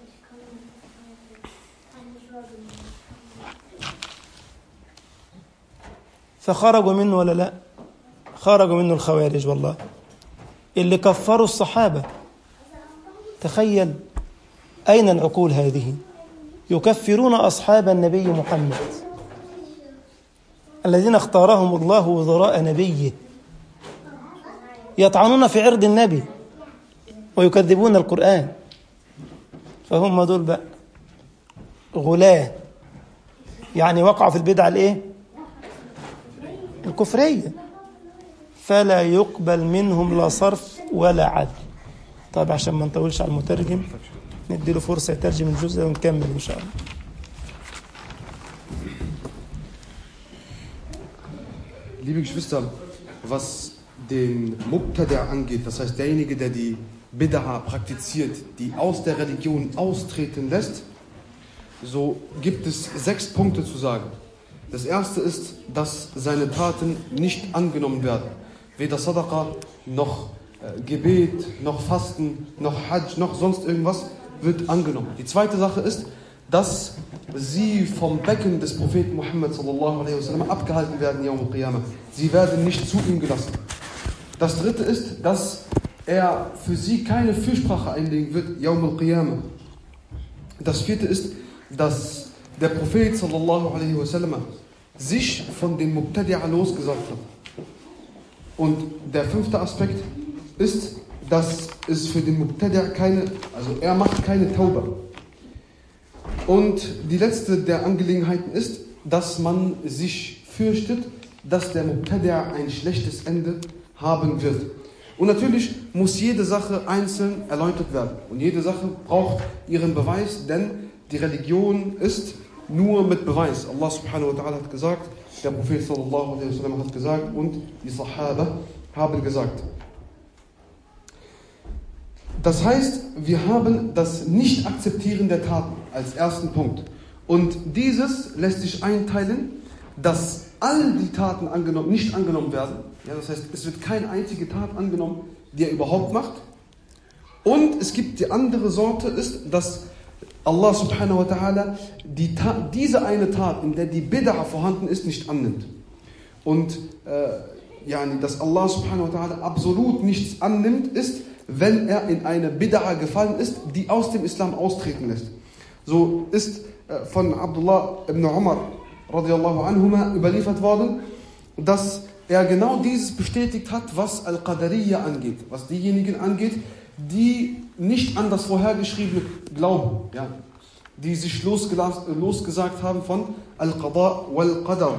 S1: فخرجوا منه ولا لا خرجوا منه الخوارج والله اللي كفروا الصحابة تخيل أين العقول هذه يكفرون أصحاب النبي محمد الذين اختارهم الله وزراء نبيه يطعنون في عرض النبي ويكذبون القرآن فهم دول بقى غلاة يعني وقعوا في البدعة الايه الكفرية فلا يقبل منهم لا صرف ولا عدل طيب عشان ما نطولش على المترجم نديله فرصة يترجم الجزء ده ونكمل إن شاء الله
S2: Liebe Geschwister, was den Mubtada angeht, das heißt derjenige, der die Bid'a praktiziert, die aus der Religion austreten lässt, so gibt es sechs Punkte zu sagen. Das erste ist, dass seine Taten nicht angenommen werden. Weder Sadaqa, noch äh, Gebet, noch Fasten, noch Hajj, noch sonst irgendwas wird angenommen. Die zweite Sache ist, dass sie vom Becken des Propheten Muhammad sallallahu alaihi wasallam abgehalten werden, Yawm al-Qiyamah. Sie werden nicht zu ihm gelassen. Das dritte ist, dass er für sie keine Fürsprache einlegen wird, Yawm al-Qiyamah. Das vierte ist, dass der Prophet sallallahu alaihi wasallam sich von den Mubtadi'a losgesagt hat. Und der fünfte Aspekt ist, dass es für den Mubtadi' keine, also er macht keine Tauba. Und die letzte der Angelegenheiten ist, dass man sich fürchtet, dass der Mubtadi' ein schlechtes Ende haben wird. Und natürlich muss jede Sache einzeln erläutert werden. Und jede Sache braucht ihren Beweis, denn die Religion ist nur mit Beweis. Allah subhanahu wa ta'ala hat gesagt, der Prophet sallallahu alaihi wasallam hat gesagt und die Sahaba haben gesagt. Das heißt, wir haben das Nicht-Akzeptieren der Taten als ersten Punkt. Und dieses lässt sich einteilen, dass all die Taten angenommen, nicht angenommen werden. Ja, das heißt, es wird keine einzige Tat angenommen, die er überhaupt macht. Und es gibt die andere Sorte, ist, dass Allah subhanahu wa ta'ala die diese eine Tat, in der die Bid'a vorhanden ist, nicht annimmt. Und äh, yani, dass Allah subhanahu wa ta'ala absolut nichts annimmt, ist, wenn er in eine Bid'a gefallen ist, die aus dem Islam austreten lässt. So ist äh, von Abdullah ibn Umar radiallahu anhuma überliefert worden, dass er genau dieses bestätigt hat, was Al-Qadariyya angeht, was diejenigen angeht, die nicht an das Vorhergeschriebene glauben, ja, die sich losgesagt haben von Al-Qada wal-Qadar.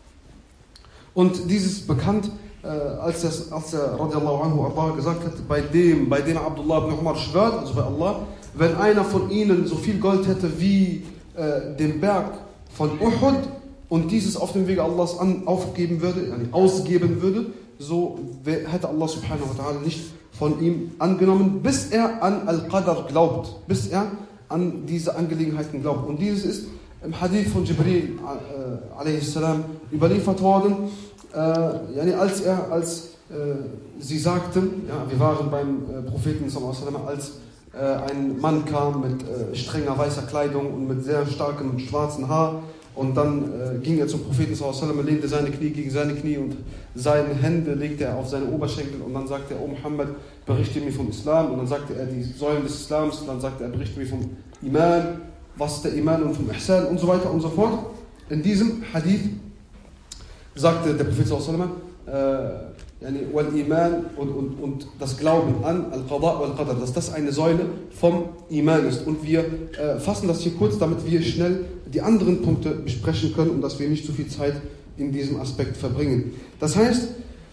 S2: Und dieses bekannt, äh, als, das, als er radiallahu anhu gesagt hat, bei dem, bei dem Abdullah ibn Umar schwört, also bei Allah, wenn einer von ihnen so viel Gold hätte wie äh, den Berg von Uhud und dieses auf dem Wege Allahs an, aufgeben würde, yani ausgeben würde, so hätte Allah subhanahu wa ta'ala nicht von ihm angenommen, bis er an Al-Qadr glaubt, bis er an diese Angelegenheiten glaubt. Und dieses ist im Hadith von Jibril äh, salam, überliefert worden, äh, yani als er, als äh, sie sagten, ja, wir waren beim äh, Propheten sallam, als äh, ein Mann kam mit äh, strenger weißer Kleidung und mit sehr starkem schwarzen Haar und dann äh, ging er zum Propheten sallam, lehnte seine Knie gegen seine Knie und seine Hände legte er auf seine Oberschenkel und dann sagte er, oh Muhammad, berichte mir vom Islam und dann sagte er die Säulen des Islams und dann sagte er, berichte mir vom Iman, was ist der Iman und vom Ihsan und so weiter und so fort. In diesem Hadith sagte der Prophet sallam, äh, wal Iman und, und, und das Glauben an Al-Qada wal Qadar, dass das eine Säule vom Iman ist. Und wir äh, fassen das hier kurz, damit wir schnell die anderen Punkte besprechen können und dass wir nicht zu viel Zeit in diesem Aspekt verbringen. Das heißt,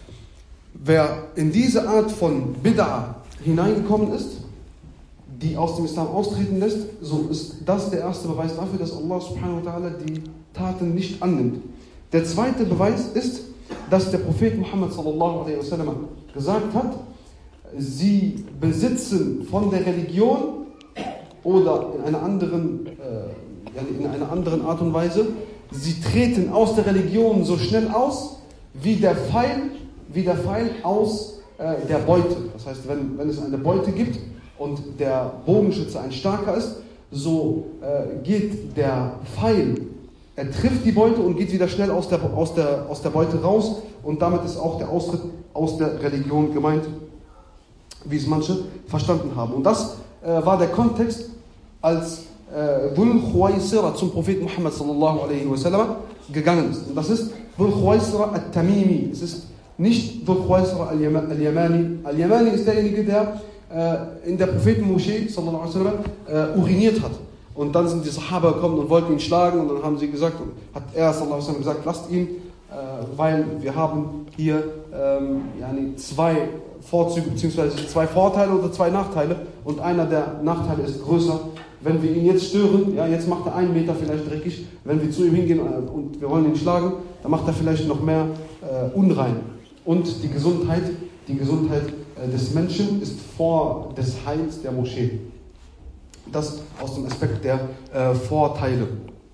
S2: wer in diese Art von Bid'ah hineingekommen ist, die aus dem Islam austreten lässt, so ist das der erste Beweis dafür, dass Allah subhanahu wa ta'ala die Taten nicht annimmt. Der zweite Beweis ist, dass der Prophet Muhammad sallallahu alaihi wasallam gesagt hat, sie besitzen von der Religion oder in einer anderen, äh, in einer anderen Art und Weise, sie treten aus der Religion so schnell aus, wie der Pfeil, wie der Pfeil aus äh, der Beute. Das heißt, wenn, wenn es eine Beute gibt und der Bogenschütze ein starker ist, so äh, geht der Pfeil er trifft die Beute und geht wieder schnell aus der, aus, der, aus der Beute raus. Und damit ist auch der Austritt aus der Religion gemeint, wie es manche verstanden haben. Und das äh, war der Kontext, als äh, Dhul Khuwaisira zum Propheten Muhammad sallallahu alaihi wasallam gegangen ist. Und das ist Dhul Khuwaisira al-Tamimi. Es ist nicht Dhul Khuwaisira al-Yamani. Al-Yamani ist derjenige, der äh, in der Prophetenmoschee sallallahu alaihi wasallam äh, uriniert hat. Und dann sind die Sahaba gekommen und wollten ihn schlagen und dann haben sie gesagt, hat er sallallahu alaihi gesagt, lasst ihn, äh, weil wir haben hier ähm, yani zwei Vorzüge bzw. zwei Vorteile oder zwei Nachteile und einer der Nachteile ist größer. Wenn wir ihn jetzt stören, ja, jetzt macht er einen Meter vielleicht dreckig, wenn wir zu ihm hingehen äh, und wir wollen ihn schlagen, dann macht er vielleicht noch mehr äh, unrein. Und die Gesundheit, die Gesundheit äh, des Menschen ist vor des Heils der Moschee. Das aus dem Aspekt der äh, Vorteile.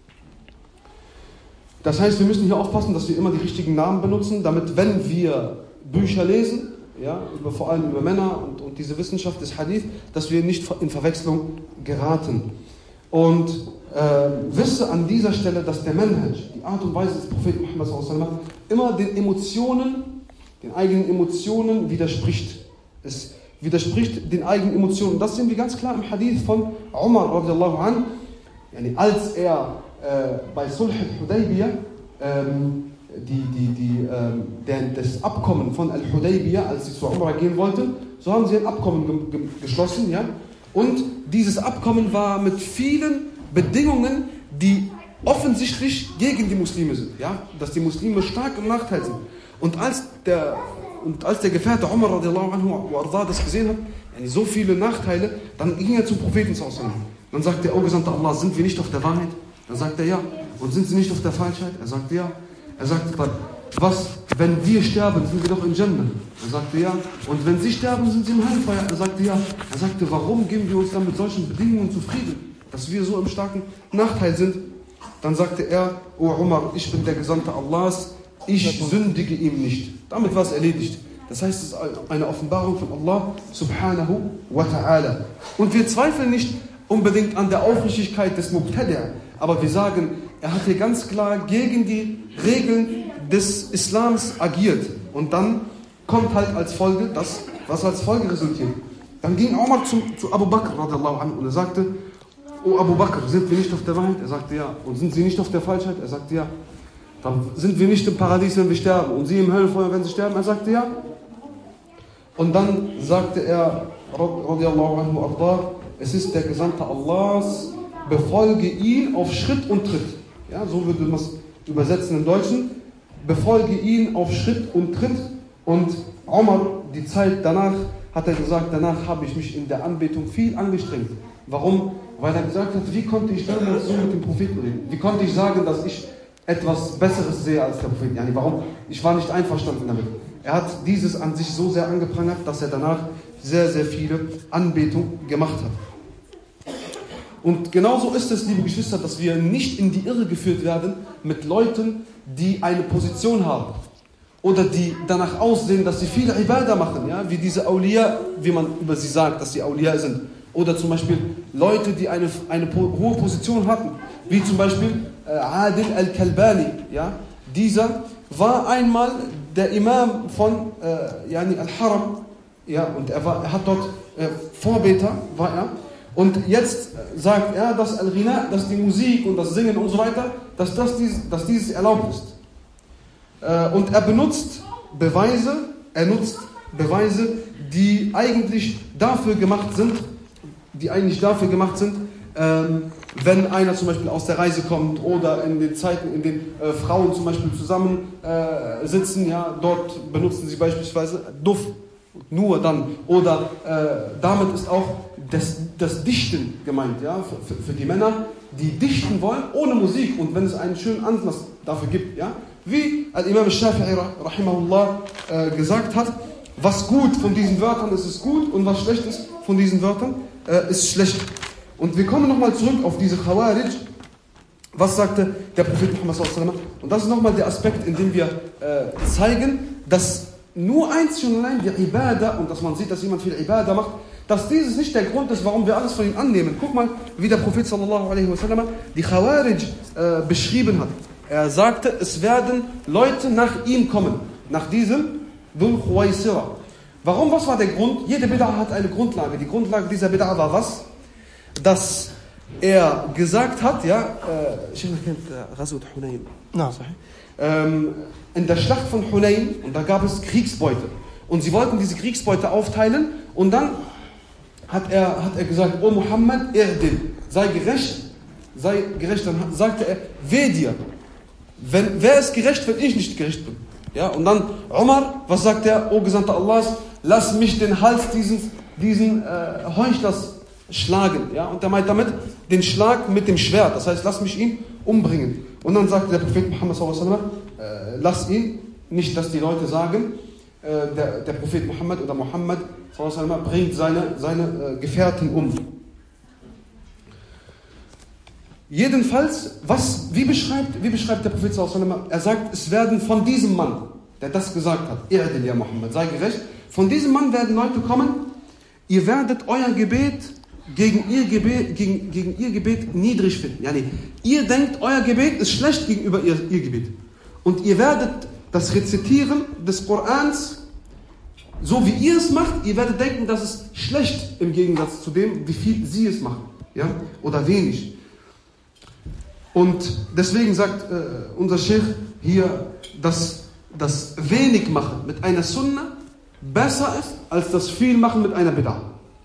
S2: Das heißt, wir müssen hier aufpassen, dass wir immer die richtigen Namen benutzen, damit, wenn wir Bücher lesen, ja, über, vor allem über Männer und, und diese Wissenschaft des Hadith, dass wir nicht in Verwechslung geraten. Und äh, wisse an dieser Stelle, dass der Manhaj, die Art und Weise des Propheten Muhammad immer den Emotionen, den eigenen Emotionen widerspricht. Es widerspricht den eigenen Emotionen. Das sehen wir ganz klar im Hadith von Umar radiallahu an, yani als er äh, bei Sulh al-Hudaybiyah ähm, die, die, die, ähm, der, das Abkommen von al-Hudaybiyah, als sie zu Umrah gehen wollten, so haben sie ein Abkommen ge ge geschlossen, ja. Und dieses Abkommen war mit vielen Bedingungen, die offensichtlich gegen die Muslime sind, ja, dass die Muslime stark im Nachteil sind. Und als der und als der Gefährte Umar radiallahu anhu arda das gesehen hat, so viele Nachteile, dann ging er zum Propheten Dann sagte der, oh Gesandter Allah, sind wir nicht auf der Wahrheit? Dann sagte er ja. Und sind sie nicht auf der Falschheit? Er sagte ja. Er sagte dann, was, wenn wir sterben, sind wir doch in Jannah? Er sagte ja. Und wenn sie sterben, sind sie im Hellfeuer? Er sagte ja. Er sagte, warum geben wir uns dann mit solchen Bedingungen zufrieden? Dass wir so im starken Nachteil sind? Dann sagte er, oh Umar, ich bin der Gesandte Allahs, ich sündige ihm nicht. Damit war es erledigt. Das heißt, es ist eine Offenbarung von Allah subhanahu wa ta'ala. Und wir zweifeln nicht unbedingt an der Aufrichtigkeit des Mubtadi', aber wir sagen, er hat hier ganz klar gegen die Regeln des Islams agiert. Und dann kommt halt als Folge das, was als Folge resultiert. Dann ging Omar zu, zu Abu Bakr anhu, und er sagte, O Abu Bakr, sind wir nicht auf der Wahrheit? Er sagte ja. Und sind Sie nicht auf der Falschheit? Er sagte ja. Dann sind wir nicht im Paradies, wenn wir sterben. Und sie im Höllenfeuer, wenn sie sterben? Er sagte ja. Und dann sagte er, radiallahu anhu arda, es ist der Gesandte Allahs, befolge ihn auf Schritt und Tritt. Ja, so würde man es übersetzen im Deutschen. Befolge ihn auf Schritt und Tritt. Und Omar, die Zeit danach, hat er gesagt, danach habe ich mich in der Anbetung viel angestrengt. Warum? Weil er gesagt hat, wie konnte ich damals so mit dem Propheten reden? Wie konnte ich sagen, dass ich etwas Besseres sehe als der Prophet? Yani warum? Ich war nicht einverstanden damit. Er hat dieses an sich so sehr angeprangert, dass er danach sehr, sehr viele Anbetungen gemacht hat. Und genauso ist es, liebe Geschwister, dass wir nicht in die Irre geführt werden mit Leuten, die eine Position haben oder die danach aussehen, dass sie viele Ibadah machen, ja? wie diese Awliya, wie man über sie sagt, dass sie Awliya sind. Oder zum Beispiel Leute, die eine, eine hohe Position hatten, wie zum Beispiel äh, Adil al-Kalbani. Ja? Dieser war einmal der Imam von äh, yani Al-Haram ja, und er, war, er hat dort äh, Vorbeter, war er. Und jetzt sagt er, dass Al-Rina, dass die Musik und das Singen und so weiter, dass, das dies, dass dieses erlaubt ist. Äh, und er benutzt Beweise, er nutzt Beweise, die eigentlich dafür gemacht sind, die eigentlich dafür gemacht sind, ähm, wenn einer zum Beispiel aus der Reise kommt oder in den Zeiten, in denen äh, Frauen zum Beispiel zusammen äh, sitzen, ja, dort benutzen sie beispielsweise Duft, nur dann. Oder äh, damit ist auch das, das Dichten gemeint, ja, für, für, für, die Männer, die dichten wollen ohne Musik und wenn es einen schönen Anlass dafür gibt, ja, wie Imam Shafi'i rahimahullah äh, gesagt hat, was gut von diesen Wörtern ist, ist gut und was schlecht ist von diesen Wörtern äh, ist schlecht. Und wir kommen nochmal zurück auf diese Khawarij. Was sagte der Prophet Muhammad sallallahu Und das ist nochmal der Aspekt, in dem wir äh, zeigen, dass nur einzig und allein die Ibadah, und dass man sieht, dass jemand viel Ibadah macht, dass dieses nicht der Grund ist, warum wir alles von ihm annehmen. Guck mal, wie der Prophet sallallahu alaihi wasallam die Khawarij äh, beschrieben hat. Er sagte, es werden Leute nach ihm kommen, nach diesem Dhul Khuwaisira. Warum? Was war der Grund? Jede Bid'a hat eine Grundlage. Die Grundlage dieser Bid'a war was? Dass er gesagt hat, ja, äh, kennt äh, Ghazwat Hunayn. No. Ähm, in der Schlacht von Hunayn, und da gab es Kriegsbeute. Und sie wollten diese Kriegsbeute aufteilen und dann hat er, hat er gesagt, O Muhammad, irdil, sei gerecht, sei gerecht. Dann sagte er, weh dir, wenn, wer ist gerecht, wenn ich nicht gerecht bin? Ja, und dann Omar, was sagt er, O Gesandter Allahs, lass mich den Hals dieses, diesen äh, Heuchlers schlagen. Ja? Und er meint damit den Schlag mit dem Schwert. Das heißt, lass mich ihn umbringen. Und dann sagte der Prophet Muhammad sallallahu äh, lass ihn, nicht, dass die Leute sagen, äh, der, der Prophet Muhammad oder Muhammad sallallahu bringt seine, seine äh, Gefährten um. Jedenfalls, was, wie, beschreibt, wie beschreibt der Prophet sallallahu Er sagt, es werden von diesem Mann, der das gesagt hat, Erdil ja Muhammad, sei gerecht, von diesem Mann werden Leute kommen, ihr werdet euer Gebet gegen ihr Gebet, gegen, gegen ihr Gebet niedrig finden. Yani, ihr denkt, euer Gebet ist schlecht gegenüber ihr, ihr Gebet. Und ihr werdet das Rezitieren des Korans, so wie ihr es macht, ihr werdet denken, das ist schlecht im Gegensatz zu dem, wie viel sie es machen. Ja? Oder wenig. Und deswegen sagt äh, unser Sheikh hier, dass das wenig machen mit einer Sunna besser ist, als das viel machen mit einer Bid'ah.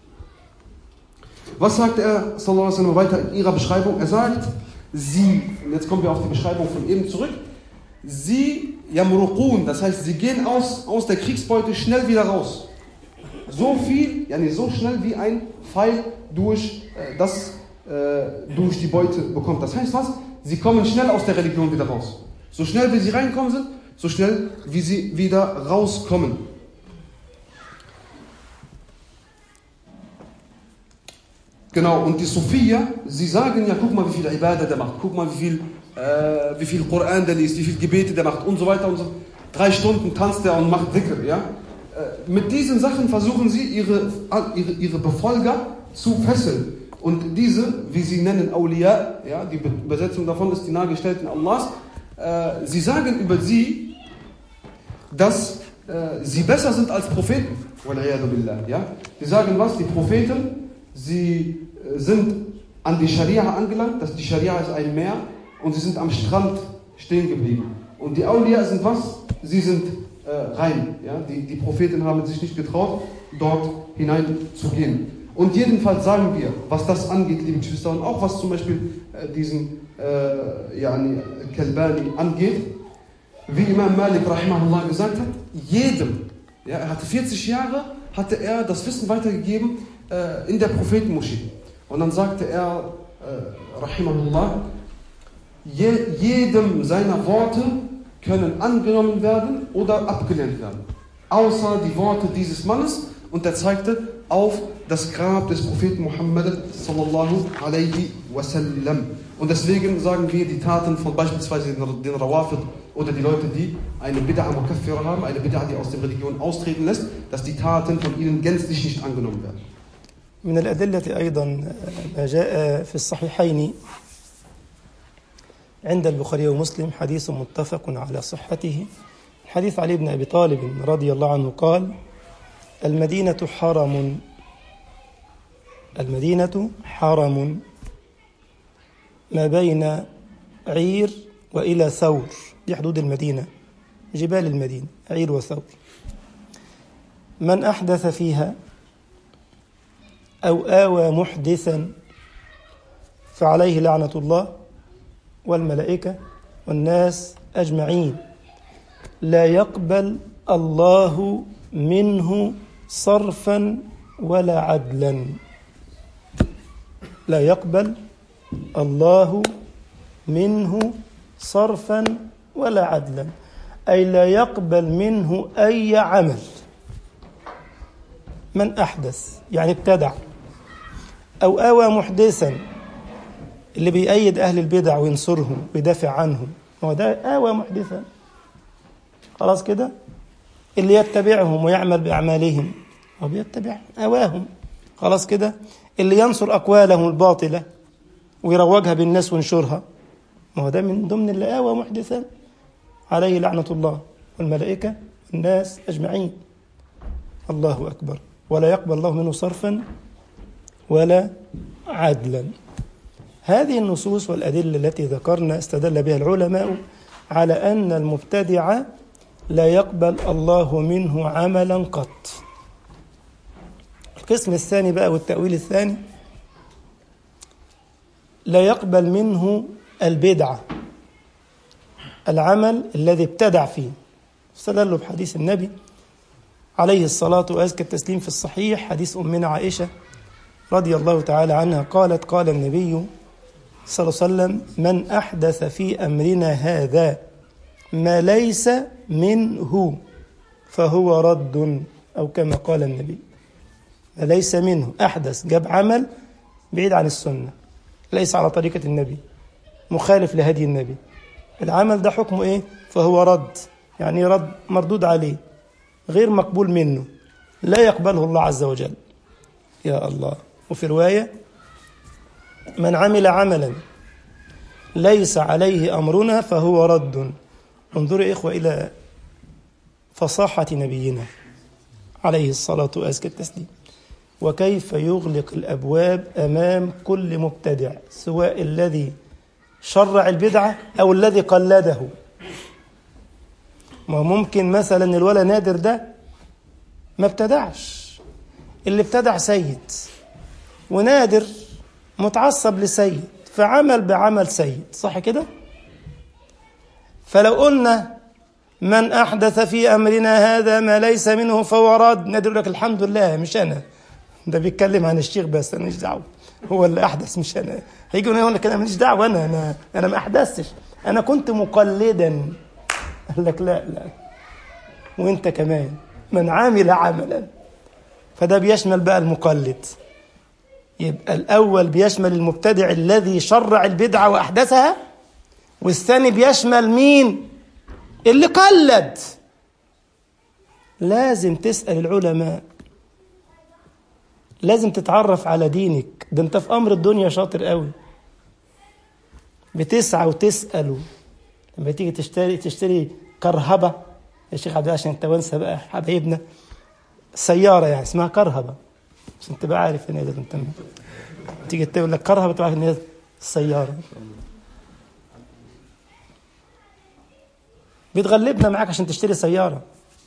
S2: Was sagt er, sallallahu alaihi wasallam, weiter in ihrer Beschreibung? Er sagt, sie, und jetzt kommen wir auf die Beschreibung von eben zurück, sie yamruqun, das heißt, sie gehen aus, aus der Kriegsbeute schnell wieder raus. So viel, ja nicht so schnell wie ein Pfeil durch, äh, das, äh, durch die Beute bekommt. Das heißt was? Sie kommen schnell aus der Religion wieder raus. So schnell wie sie reinkommen sind, so schnell wie sie wieder rauskommen. Genau, und die Sophia, sie sagen ja, guck mal, wie viel Ibadah der macht, guck mal, wie viel, äh, wie viel Koran der liest, wie viel Gebete der macht und so weiter und so. Drei Stunden tanzt er und macht Dhikr, ja. Äh, mit diesen Sachen versuchen sie, ihre, ihre, ihre Befolger zu fesseln. Und diese, wie sie nennen, Awliya, ja, die Übersetzung davon ist die Nahegestellten Allahs, äh, sie sagen über sie, dass äh, sie besser sind als Propheten. Ja? Sie sagen was? Die Propheten sie äh, sind an die Scharia angelangt, dass die Scharia ist ein Meer und sie sind am Strand stehen geblieben. Und die Awliya sind was? Sie sind äh, rein. Ja? Die, die Propheten haben sich nicht getraut, dort hineinzugehen. Und jedenfalls sagen wir, was das angeht, liebe Geschwister, und auch was zum Beispiel äh, diesen äh, yani, Kalbani angeht, wie Imam Malik rahimahullah gesagt hat, jedem, ja, er hatte 40 Jahre, hatte er das Wissen weitergegeben äh, in der Prophetenmoschee. Und dann sagte er, äh, rahimahullah, je, jedem seiner Worte können angenommen werden oder abgelehnt werden. Außer die Worte dieses Mannes. Und er zeigte auf das Grab des Propheten Muhammad sallallahu alaihi wasallam. Und deswegen sagen wir, die Taten von beispielsweise den, den Rawafid oder die Leute, die eine Bid'a Mukaffir haben, eine Bid'a, die aus der Religion austreten lässt, dass die Taten von ihnen gänzlich nicht angenommen werden.
S1: من الأدلة أيضا ما جاء في الصحيحين عند البخاري ومسلم حديث متفق على صحته حديث علي بن أبي طالب رضي الله عنه قال المدينة حرم المدينة حرم ما بين عير وإلى ثور دي حدود المدينة جبال المدينة عير وثور من أحدث فيها أو آوى محدثا فعليه لعنة الله والملائكة والناس أجمعين لا يقبل الله منه صرفا ولا عدلا لا يقبل الله منه صرفا ولا عدلا أي لا يقبل منه أي عمل من أحدث يعني ابتدع أو آوى محدثا اللي بيأيد أهل البدع وينصرهم ويدافع عنهم هو ده آوى محدثا خلاص كده اللي يتبعهم ويعمل بأعمالهم هو بيتبعهم آواهم خلاص كده اللي ينصر أقوالهم الباطلة ويروجها بالناس وينشرها ما هو ده من ضمن اللي آوى محدثا عليه لعنة الله والملائكة والناس أجمعين الله أكبر ولا يقبل الله منه صرفا ولا عدلا هذه النصوص والأدلة التي ذكرنا استدل بها العلماء على أن المبتدع لا يقبل الله منه عملا قط القسم الثاني بقى والتأويل الثاني لا يقبل منه البدعة العمل الذي ابتدع فيه استدلوا بحديث النبي عليه الصلاة وأزكى التسليم في الصحيح حديث أمنا عائشة رضي الله تعالى عنها قالت قال النبي صلى الله عليه وسلم من أحدث في أمرنا هذا ما ليس منه فهو رد أو كما قال النبي ما ليس منه أحدث جاب عمل بعيد عن السنة ليس على طريقة النبي مخالف لهدي النبي العمل ده حكمه إيه فهو رد يعني رد مردود عليه غير مقبول منه لا يقبله الله عز وجل يا الله وفي رواية من عمل عملا ليس عليه أمرنا فهو رد انظروا يا إخوة إلى فصاحة نبينا عليه الصلاة وأزكى التسليم وكيف يغلق الأبواب أمام كل مبتدع سواء الذي شرع البدعة أو الذي قلده ما ممكن مثلا الولا نادر ده ما ابتدعش اللي ابتدع سيد ونادر متعصب لسيد فعمل بعمل سيد صح كده فلو قلنا من أحدث في أمرنا هذا ما ليس منه فهو راد نادر لك الحمد لله مش أنا ده بيتكلم عن الشيخ بس أنا مش دعوة هو اللي أحدث مش أنا هيجي يقول لك أنا ماليش دعوة أنا أنا أنا ما أحدثتش أنا كنت مقلدا قال لك لا لا وأنت كمان من عامل عملا فده بيشمل بقى المقلد يبقى الأول بيشمل المبتدع الذي شرع البدعة وأحدثها والثاني بيشمل مين اللي قلد لازم تسأل العلماء لازم تتعرف على دينك ده انت في أمر الدنيا شاطر قوي بتسعى وتسأل لما تيجي تشتري تشتري كرهبة يا شيخ عبد عشان التوانسة بقى حبايبنا سيارة يعني اسمها كرهبة عشان تبقى عارف ان ده انت تيجي تقول لك كرهبة تبقى عارف ان هي السيارة بتغلبنا معاك عشان تشتري سيارة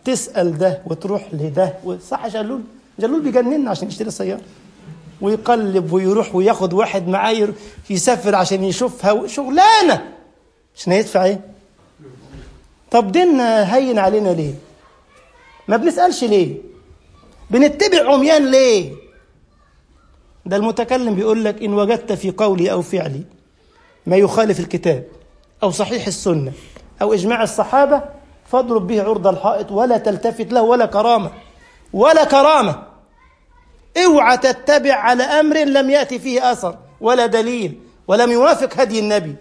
S1: تسأل ده وتروح لده صح جلول جلول بيجننا عشان يشتري سيارة ويقلب ويروح وياخد واحد معاه يسافر عشان يشوفها شغلانة عشان يدفع ايه طب ديننا هين علينا ليه ما بنسألش ليه بنتبع عميان ليه ده المتكلم بيقول لك إن وجدت في قولي أو فعلي ما يخالف الكتاب أو صحيح السنة أو إجماع الصحابة فاضرب به عرض الحائط ولا تلتفت له ولا كرامة ولا كرامة اوعى تتبع على أمر لم يأتي فيه أثر ولا دليل ولم يوافق هدي النبي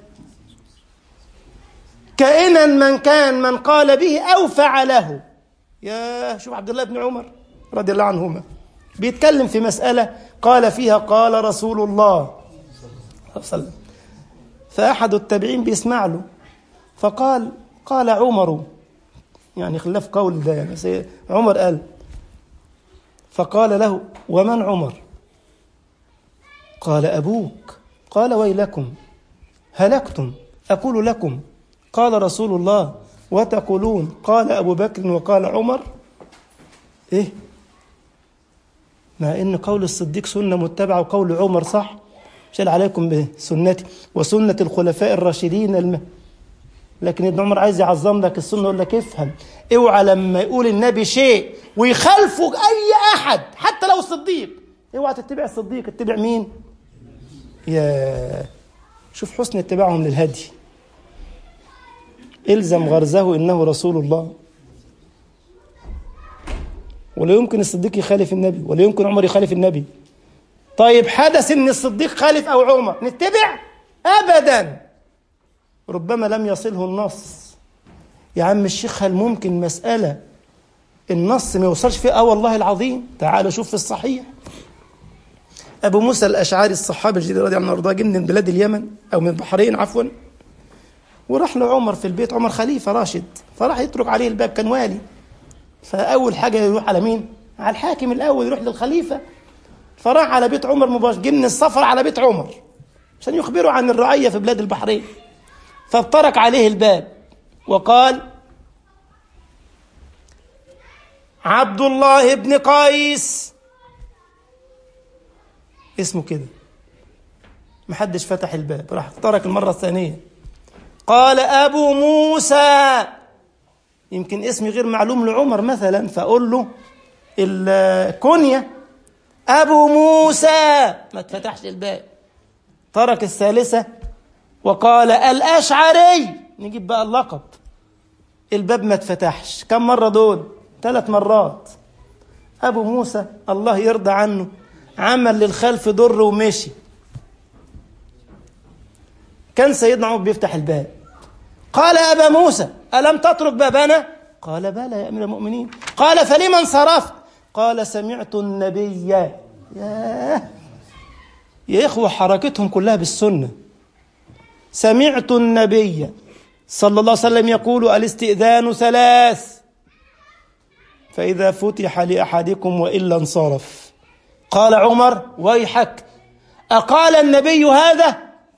S1: كائنا من كان من قال به أو فعله يا شوف عبد الله بن عمر رضي الله عنهما بيتكلم في مسألة قال فيها قال رسول الله صلى الله عليه وسلم فأحد التابعين بيسمع له فقال قال عمر يعني خلاف قول ده يعني عمر قال فقال له ومن عمر قال أبوك قال ويلكم هلكتم أقول لكم قال رسول الله وتقولون قال أبو بكر وقال عمر إيه مع إن قول الصديق سنة متبعة وقول عمر صح شال عليكم بسنتي وسنة الخلفاء الراشدين الم... لكن ابن عمر عايز يعظم لك السنة يقول لك افهم اوعى لما يقول النبي شيء ويخالفه أي أحد حتى لو الصديق اوعى تتبع الصديق اتبع مين يا شوف حسن اتباعهم للهدي الزم غرزه انه رسول الله ولا يمكن الصديق يخالف النبي ولا يمكن عمر يخالف النبي طيب حدث ان الصديق خالف او عمر نتبع ابدا ربما لم يصله النص يا عم الشيخ هل ممكن مسألة النص ما يوصلش فيه اه والله العظيم تعالوا شوف في الصحيح أبو موسى الأشعري الصحابي الجليل رضي الله عنه وارضاه جه من بلاد اليمن أو من البحرين عفوا وراح له عمر في البيت عمر خليفة راشد فراح يترك عليه الباب كان والي فأول حاجة يروح على مين؟ على الحاكم الأول يروح للخليفة فراح على بيت عمر مباشر جه من السفر على بيت عمر عشان يخبره عن الرعية في بلاد البحرين فابترك عليه الباب وقال عبد الله بن قيس اسمه كده محدش فتح الباب راح ترك المرة الثانية قال أبو موسى يمكن اسمي غير معلوم لعمر مثلا فأقول له الكنية أبو موسى ما اتفتحش الباب ترك الثالثة وقال الأشعري نجيب بقى اللقب الباب ما اتفتحش كم مرة دول ثلاث مرات أبو موسى الله يرضى عنه عمل للخلف ضر ومشي كان سيدنا عمر بيفتح الباب قال أبا موسى ألم تترك بابنا قال بلى يا أمير المؤمنين قال فلما انصرفت قال سمعت النبي ياه يا إخوة حركتهم كلها بالسنة سمعت النبي صلى الله عليه وسلم يقول الاستئذان ثلاث فإذا فتح لأحدكم وإلا انصرف قال عمر ويحك أقال النبي هذا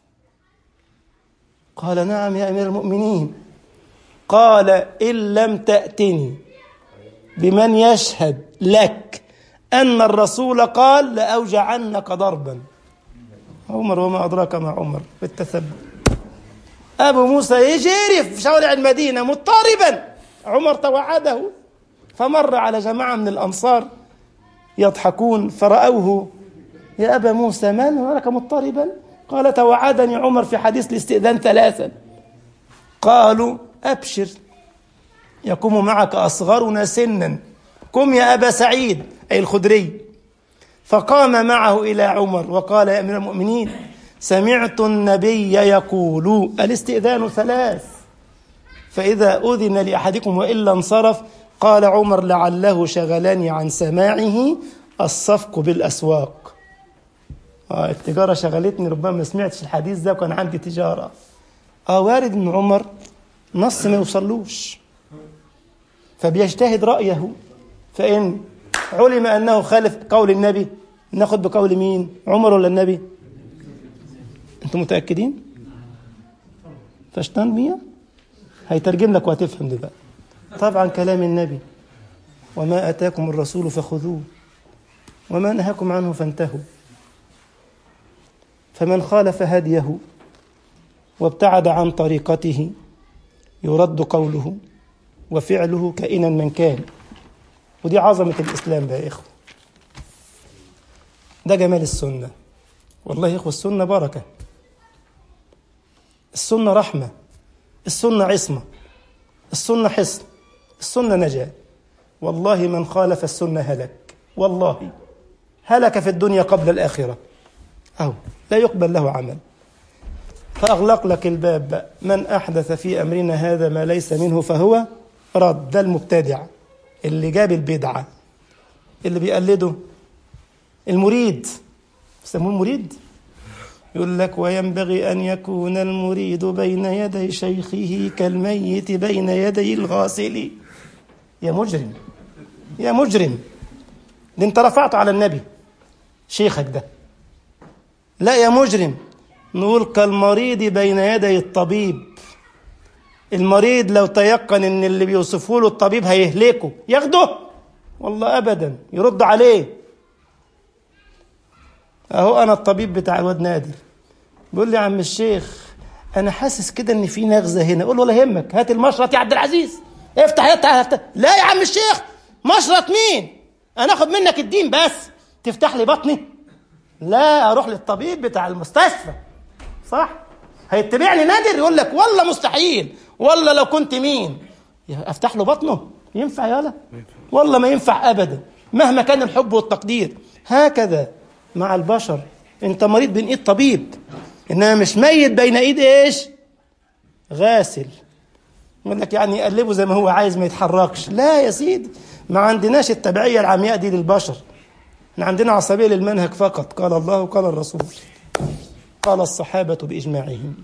S1: قال نعم يا أمير المؤمنين قال إن لم تأتني بمن يشهد لك أن الرسول قال لأوجعنك ضربا عمر وما أدراك ما عمر بالتثبت أبو موسى يجري في شوارع المدينة مضطربا عمر توعده فمر على جماعة من الأنصار يضحكون فرأوه يا أبا موسى من ولك مضطربا قال توعدني عمر في حديث الاستئذان ثلاثا قالوا أبشر يقوم معك أصغرنا سنا قم يا أبا سعيد أي الخدري فقام معه إلى عمر وقال يا أمير المؤمنين سمعت النبي يقول الاستئذان ثلاث فإذا أذن لأحدكم وإلا انصرف قال عمر لعله شغلني عن سماعه الصفق بالأسواق آه التجارة شغلتني ربما ما سمعتش الحديث ده وكان عندي تجارة آه وارد إن عمر نص ما يوصلوش فبيجتهد رأيه فإن علم أنه خالف قول النبي ناخد بقول مين عمر ولا النبي أنتم متأكدين فاشتان مية هيترجم لك وهتفهم دلوقتي طبعا كلام النبي وما أتاكم الرسول فخذوه وما نهاكم عنه فانتهوا فمن خالف هديه وابتعد عن طريقته يرد قوله وفعله كائنا من كان ودي عظمة الإسلام بقى يا إخوة ده جمال السنة والله يا إخوة السنة بركة السنة رحمة السنة عصمة السنة حصن السنة نجاة والله من خالف السنة هلك والله هلك في الدنيا قبل الآخرة أو لا يقبل له عمل فأغلق لك الباب بقى. من أحدث في أمرنا هذا ما ليس منه فهو رد ده المبتدع اللي جاب البدعة اللي بيقلده المريد يسموه المريد يقول لك وينبغي أن يكون المريد بين يدي شيخه كالميت بين يدي الغاسل يا مجرم يا مجرم ده انت رفعته على النبي شيخك ده لا يا مجرم نقول كالمريض بين يدي الطبيب المريض لو تيقن ان اللي بيوصفه له الطبيب هيهلكه ياخده والله ابدا يرد عليه اهو انا الطبيب بتاع الواد نادر بيقول لي يا عم الشيخ انا حاسس كده ان في نغزه هنا اقول له ولا يهمك هات المشرط يا عبد العزيز افتح افتح, افتح. لا يا عم الشيخ مشرط مين انا اخد منك الدين بس تفتح لي بطني لا اروح للطبيب بتاع المستشفى صح هيتبعني نادر يقول لك والله مستحيل والله لو كنت مين افتح له بطنه ينفع يالا والله ما ينفع ابدا مهما كان الحب والتقدير هكذا مع البشر انت مريض بين ايد طبيب انما مش ميت بين ايد ايش غاسل يقول لك يعني يقلبه زي ما هو عايز ما يتحركش لا يا سيدي ما عندناش التبعيه العمياء دي للبشر احنا عندنا عصبيه للمنهج فقط قال الله وقال الرسول قال الصحابه باجماعهم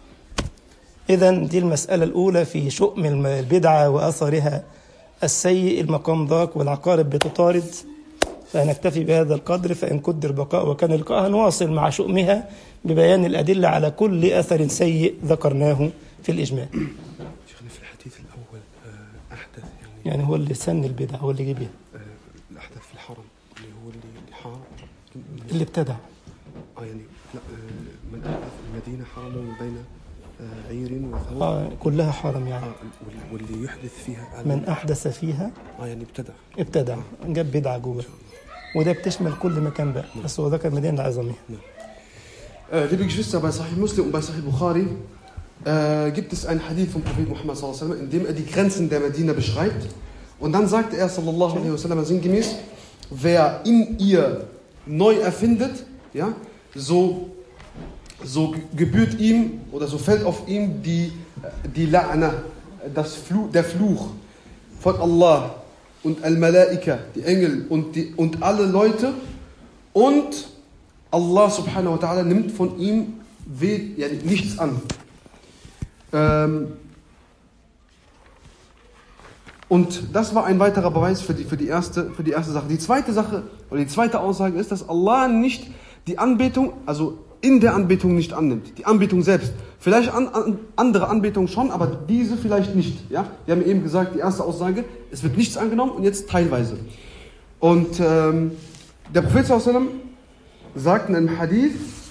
S1: اذا دي المساله الاولى في شؤم البدعه واثرها السيء المقام ضاق والعقارب بتطارد فنكتفي بهذا القدر فإن قدر بقاء وكان لقاء نواصل مع شؤمها ببيان الأدلة على كل أثر سيء ذكرناه في الإجماع
S2: شيخنا في الحديث الأول آه، أحدث يعني
S1: يعني هو اللي سن البدع هو اللي جيبها
S2: آه، الأحدث في الحرم اللي هو اللي حرم
S1: اللي ابتدع
S2: اه يعني لا آه، من أحدث المدينة حرم بين آه، عير وثور
S1: آه كلها حرم يعني
S2: آه واللي- واللي يحدث فيها على-
S1: من أحدث فيها
S2: اه يعني ابتدع
S1: ابتدع جاب بدعة جوه وده بتشمل كل مكان بقى بس هو ذكر مدينة عظمها
S2: Äh, liebe Geschwister, bei Sahih Muslim und bei Sahih Bukhari äh, gibt es einen Hadith vom Prophet Muhammad sallallahu alaihi wasallam, in dem er die Grenzen der Medina beschreibt. Und dann sagt er sallallahu alaihi wasallam sinngemäß, wer in ihr neu erfindet, ja, so, so gebührt ihm oder so fällt auf ihm die, die La'na, das Fluch, der Fluch von Allah und Al-Malaika, die Engel und, die, und alle Leute und Allah subhanahu wa ta'ala nimmt von ihm we- ja, nichts an. Ähm, und das war ein weiterer Beweis für die, für, die erste, für die erste Sache. Die zweite Sache, oder die zweite Aussage ist, dass Allah nicht die Anbetung, also in der Anbetung nicht annimmt. Die Anbetung selbst. Vielleicht an, an, andere Anbetungen schon, aber diese vielleicht nicht. Ja? Wir haben eben gesagt, die erste Aussage, es wird nichts angenommen und jetzt teilweise. Und ähm, der Prophet sallallahu alaihi wasallam sagt in einem Hadith,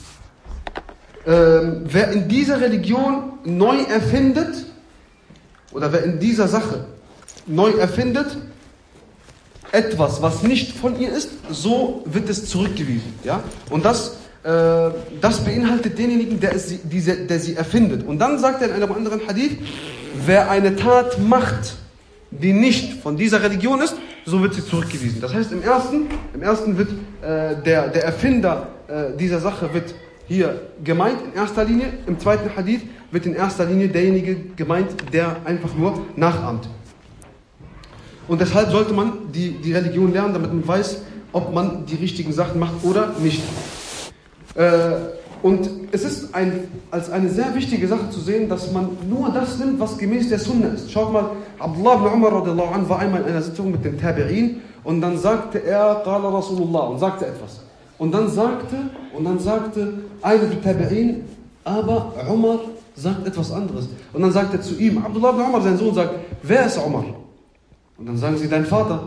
S2: ähm, wer in dieser Religion neu erfindet, oder wer in dieser Sache neu erfindet, etwas, was nicht von ihr ist, so wird es zurückgewiesen. Ja? Und das, äh, das beinhaltet denjenigen, der, es, sie- diese, der sie erfindet. Und dann sagt er in einem anderen Hadith, wer eine Tat macht, die nicht von dieser Religion ist, so wird sie zurückgewiesen. Das heißt, im ersten, im ersten wird äh, der, der Erfinder äh, dieser Sache wird hier gemeint in erster Linie. Im zweiten Hadith wird in erster Linie derjenige gemeint, der einfach nur nachahmt. Und deshalb sollte man die, die Religion lernen, damit man weiß, ob man die richtigen Sachen macht oder nicht. Äh, und es ist ein, als eine sehr wichtige Sache zu sehen, dass man nur das nimmt, was gemäß der Sunna ist. Schaut mal, Abdullah ibn Umar radiallahu anh war einmal in einer Sitzung mit dem Tabi'in und dann sagte er, Qala Rasulullah und sagte etwas. Und dann sagte, und dann sagte einer der Tabi'in, aber Umar sagt etwas anderes. Und dann sagt er zu ihm, Abdullah ibn Umar, sein Sohn, sagt, wer ist Umar? Und dann sagen sie, dein Vater.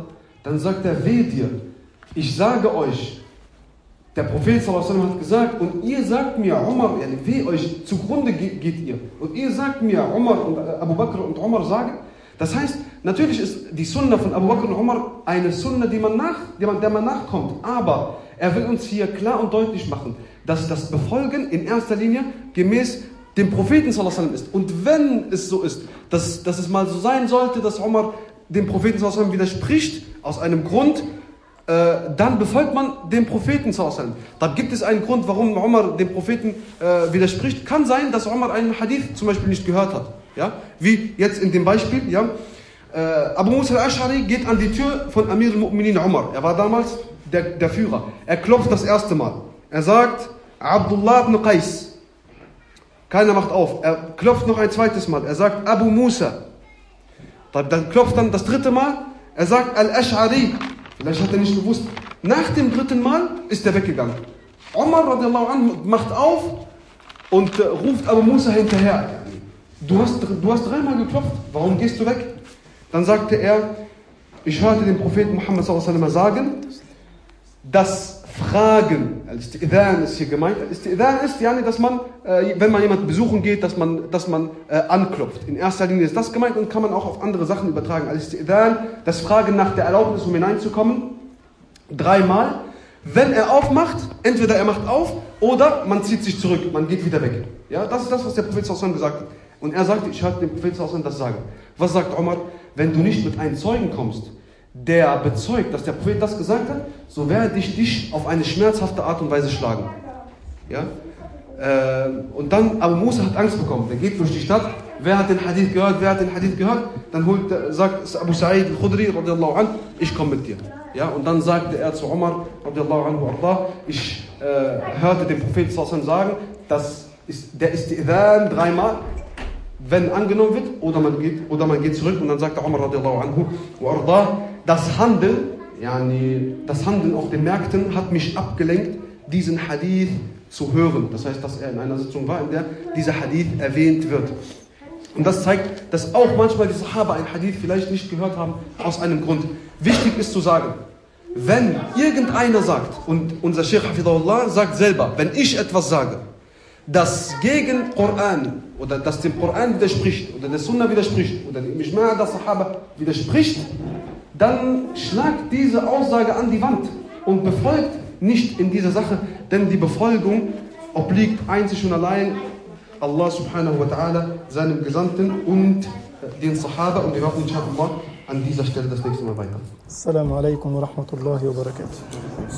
S2: dann sagt er, weht ihr, ich sage euch, der Prophet sallallahu alaihi wasallam hat gesagt, und ihr sagt mir, Umar, yani, weh euch, zugrunde geht, geht ihr. Und ihr sagt mir, Umar und äh, Abu Bakr und Umar sagen, das heißt, natürlich ist die Sunna von Abu Bakr und Umar eine Sunna, die man nach, die man, der man nachkommt. Aber er will uns hier klar und deutlich machen, dass das Befolgen in erster Linie gemäß dem Propheten sallallahu alaihi wasallam ist. Und wenn es so ist, dass, dass es mal so sein sollte, dass Umar dem Propheten sallallahu alaihi wasallam widerspricht, aus einem Grund, äh, dann befolgt man den Propheten sallallahu alaihi wasallam. Da gibt es einen Grund, warum Umar dem Propheten äh, widerspricht. Kann sein, dass Umar einen Hadith zum Beispiel nicht gehört hat. Ja? Wie jetzt in dem Beispiel, ja? Äh, Abu Musa al-Ash'ari geht an die Tür von Amir al-Mu'minin Umar. Er war damals der, der Führer. Er klopft das erste Mal. Er sagt, Abdullah ibn Qais. Keiner macht auf. Er klopft noch ein zweites Mal. Er sagt, Abu Musa. Dann, dann klopft dann das dritte Mal. Er sagt, Al-Ash'ari. Vielleicht hat er nicht gewusst. Nach dem dritten Mal ist er weggegangen. Umar radiallahu anhu macht auf und äh, ruft Abu Musa hinterher. Du hast, du hast dreimal geklopft, warum gehst du weg? Dann sagte er, ich hörte den Propheten Muhammad sallallahu alaihi wasallam sagen, das Fragen, Al-Istidhan ist hier gemeint. Al-Istidhan ist, yani, dass man, äh, wenn man jemanden besuchen geht, dass man, dass man äh, anklopft. In erster Linie ist das gemeint und kann man auch auf andere Sachen übertragen. Al-Istidhan, das Fragen nach der Erlaubnis, um hineinzukommen, dreimal. Wenn er aufmacht, entweder er macht auf oder man zieht sich zurück, man geht wieder weg. Ja, das ist das, was der Prophet sallallahu alaihi wasallam gesagt hat. Und er sagte, ich hörte den Prophet sallallahu alaihi wasallam das sagen. Was sagt Omar? Wenn du nicht mit einem Zeugen kommst, der bezeugt, dass der Prophet das gesagt hat, so werde ich dich auf eine schmerzhafte Art und Weise schlagen. Ja? Äh, und dann, Abu Musa hat Angst bekommen. Der geht durch die Stadt. Wer hat den Hadith gehört? Wer hat den Hadith gehört? Dann holt, sagt Abu Sa'id al-Khudri, radiallahu an, ich komme mit dir. Ja? Und dann sagte er zu Omar, radiallahu anhu, arda, ich äh, hörte den Prophet sagen, dass ist, der ist die Idhan dreimal, wenn angenommen wird, oder man geht, oder man geht zurück und dann sagt der Umar radiallahu anhu, arda, das Handeln, yani, das Handeln auf den Märkten hat mich abgelenkt, diesen Hadith zu hören. Das heißt, dass er in einer Sitzung war, in der dieser Hadith erwähnt wird. Und das zeigt, dass auch manchmal die Sahaba ein Hadith vielleicht nicht gehört haben, aus einem Grund. Wichtig ist zu sagen, wenn irgendeiner sagt, und unser Sheikh Hafidahullah sagt selber, wenn ich etwas sage, das gegen Koran oder das dem Koran widerspricht oder der Sunna widerspricht oder dem Ijma' der Sahaba widerspricht, dann schlagt diese Aussage an die Wand und befolgt nicht in dieser Sache, denn die Befolgung obliegt einzig und allein Allah subhanahu wa ta'ala, seinem Gesandten und den Sahaba und wir werden inshallah an dieser Stelle das nächste Mal weiter.
S1: Assalamu alaikum wa rahmatullahi wa barakatuh.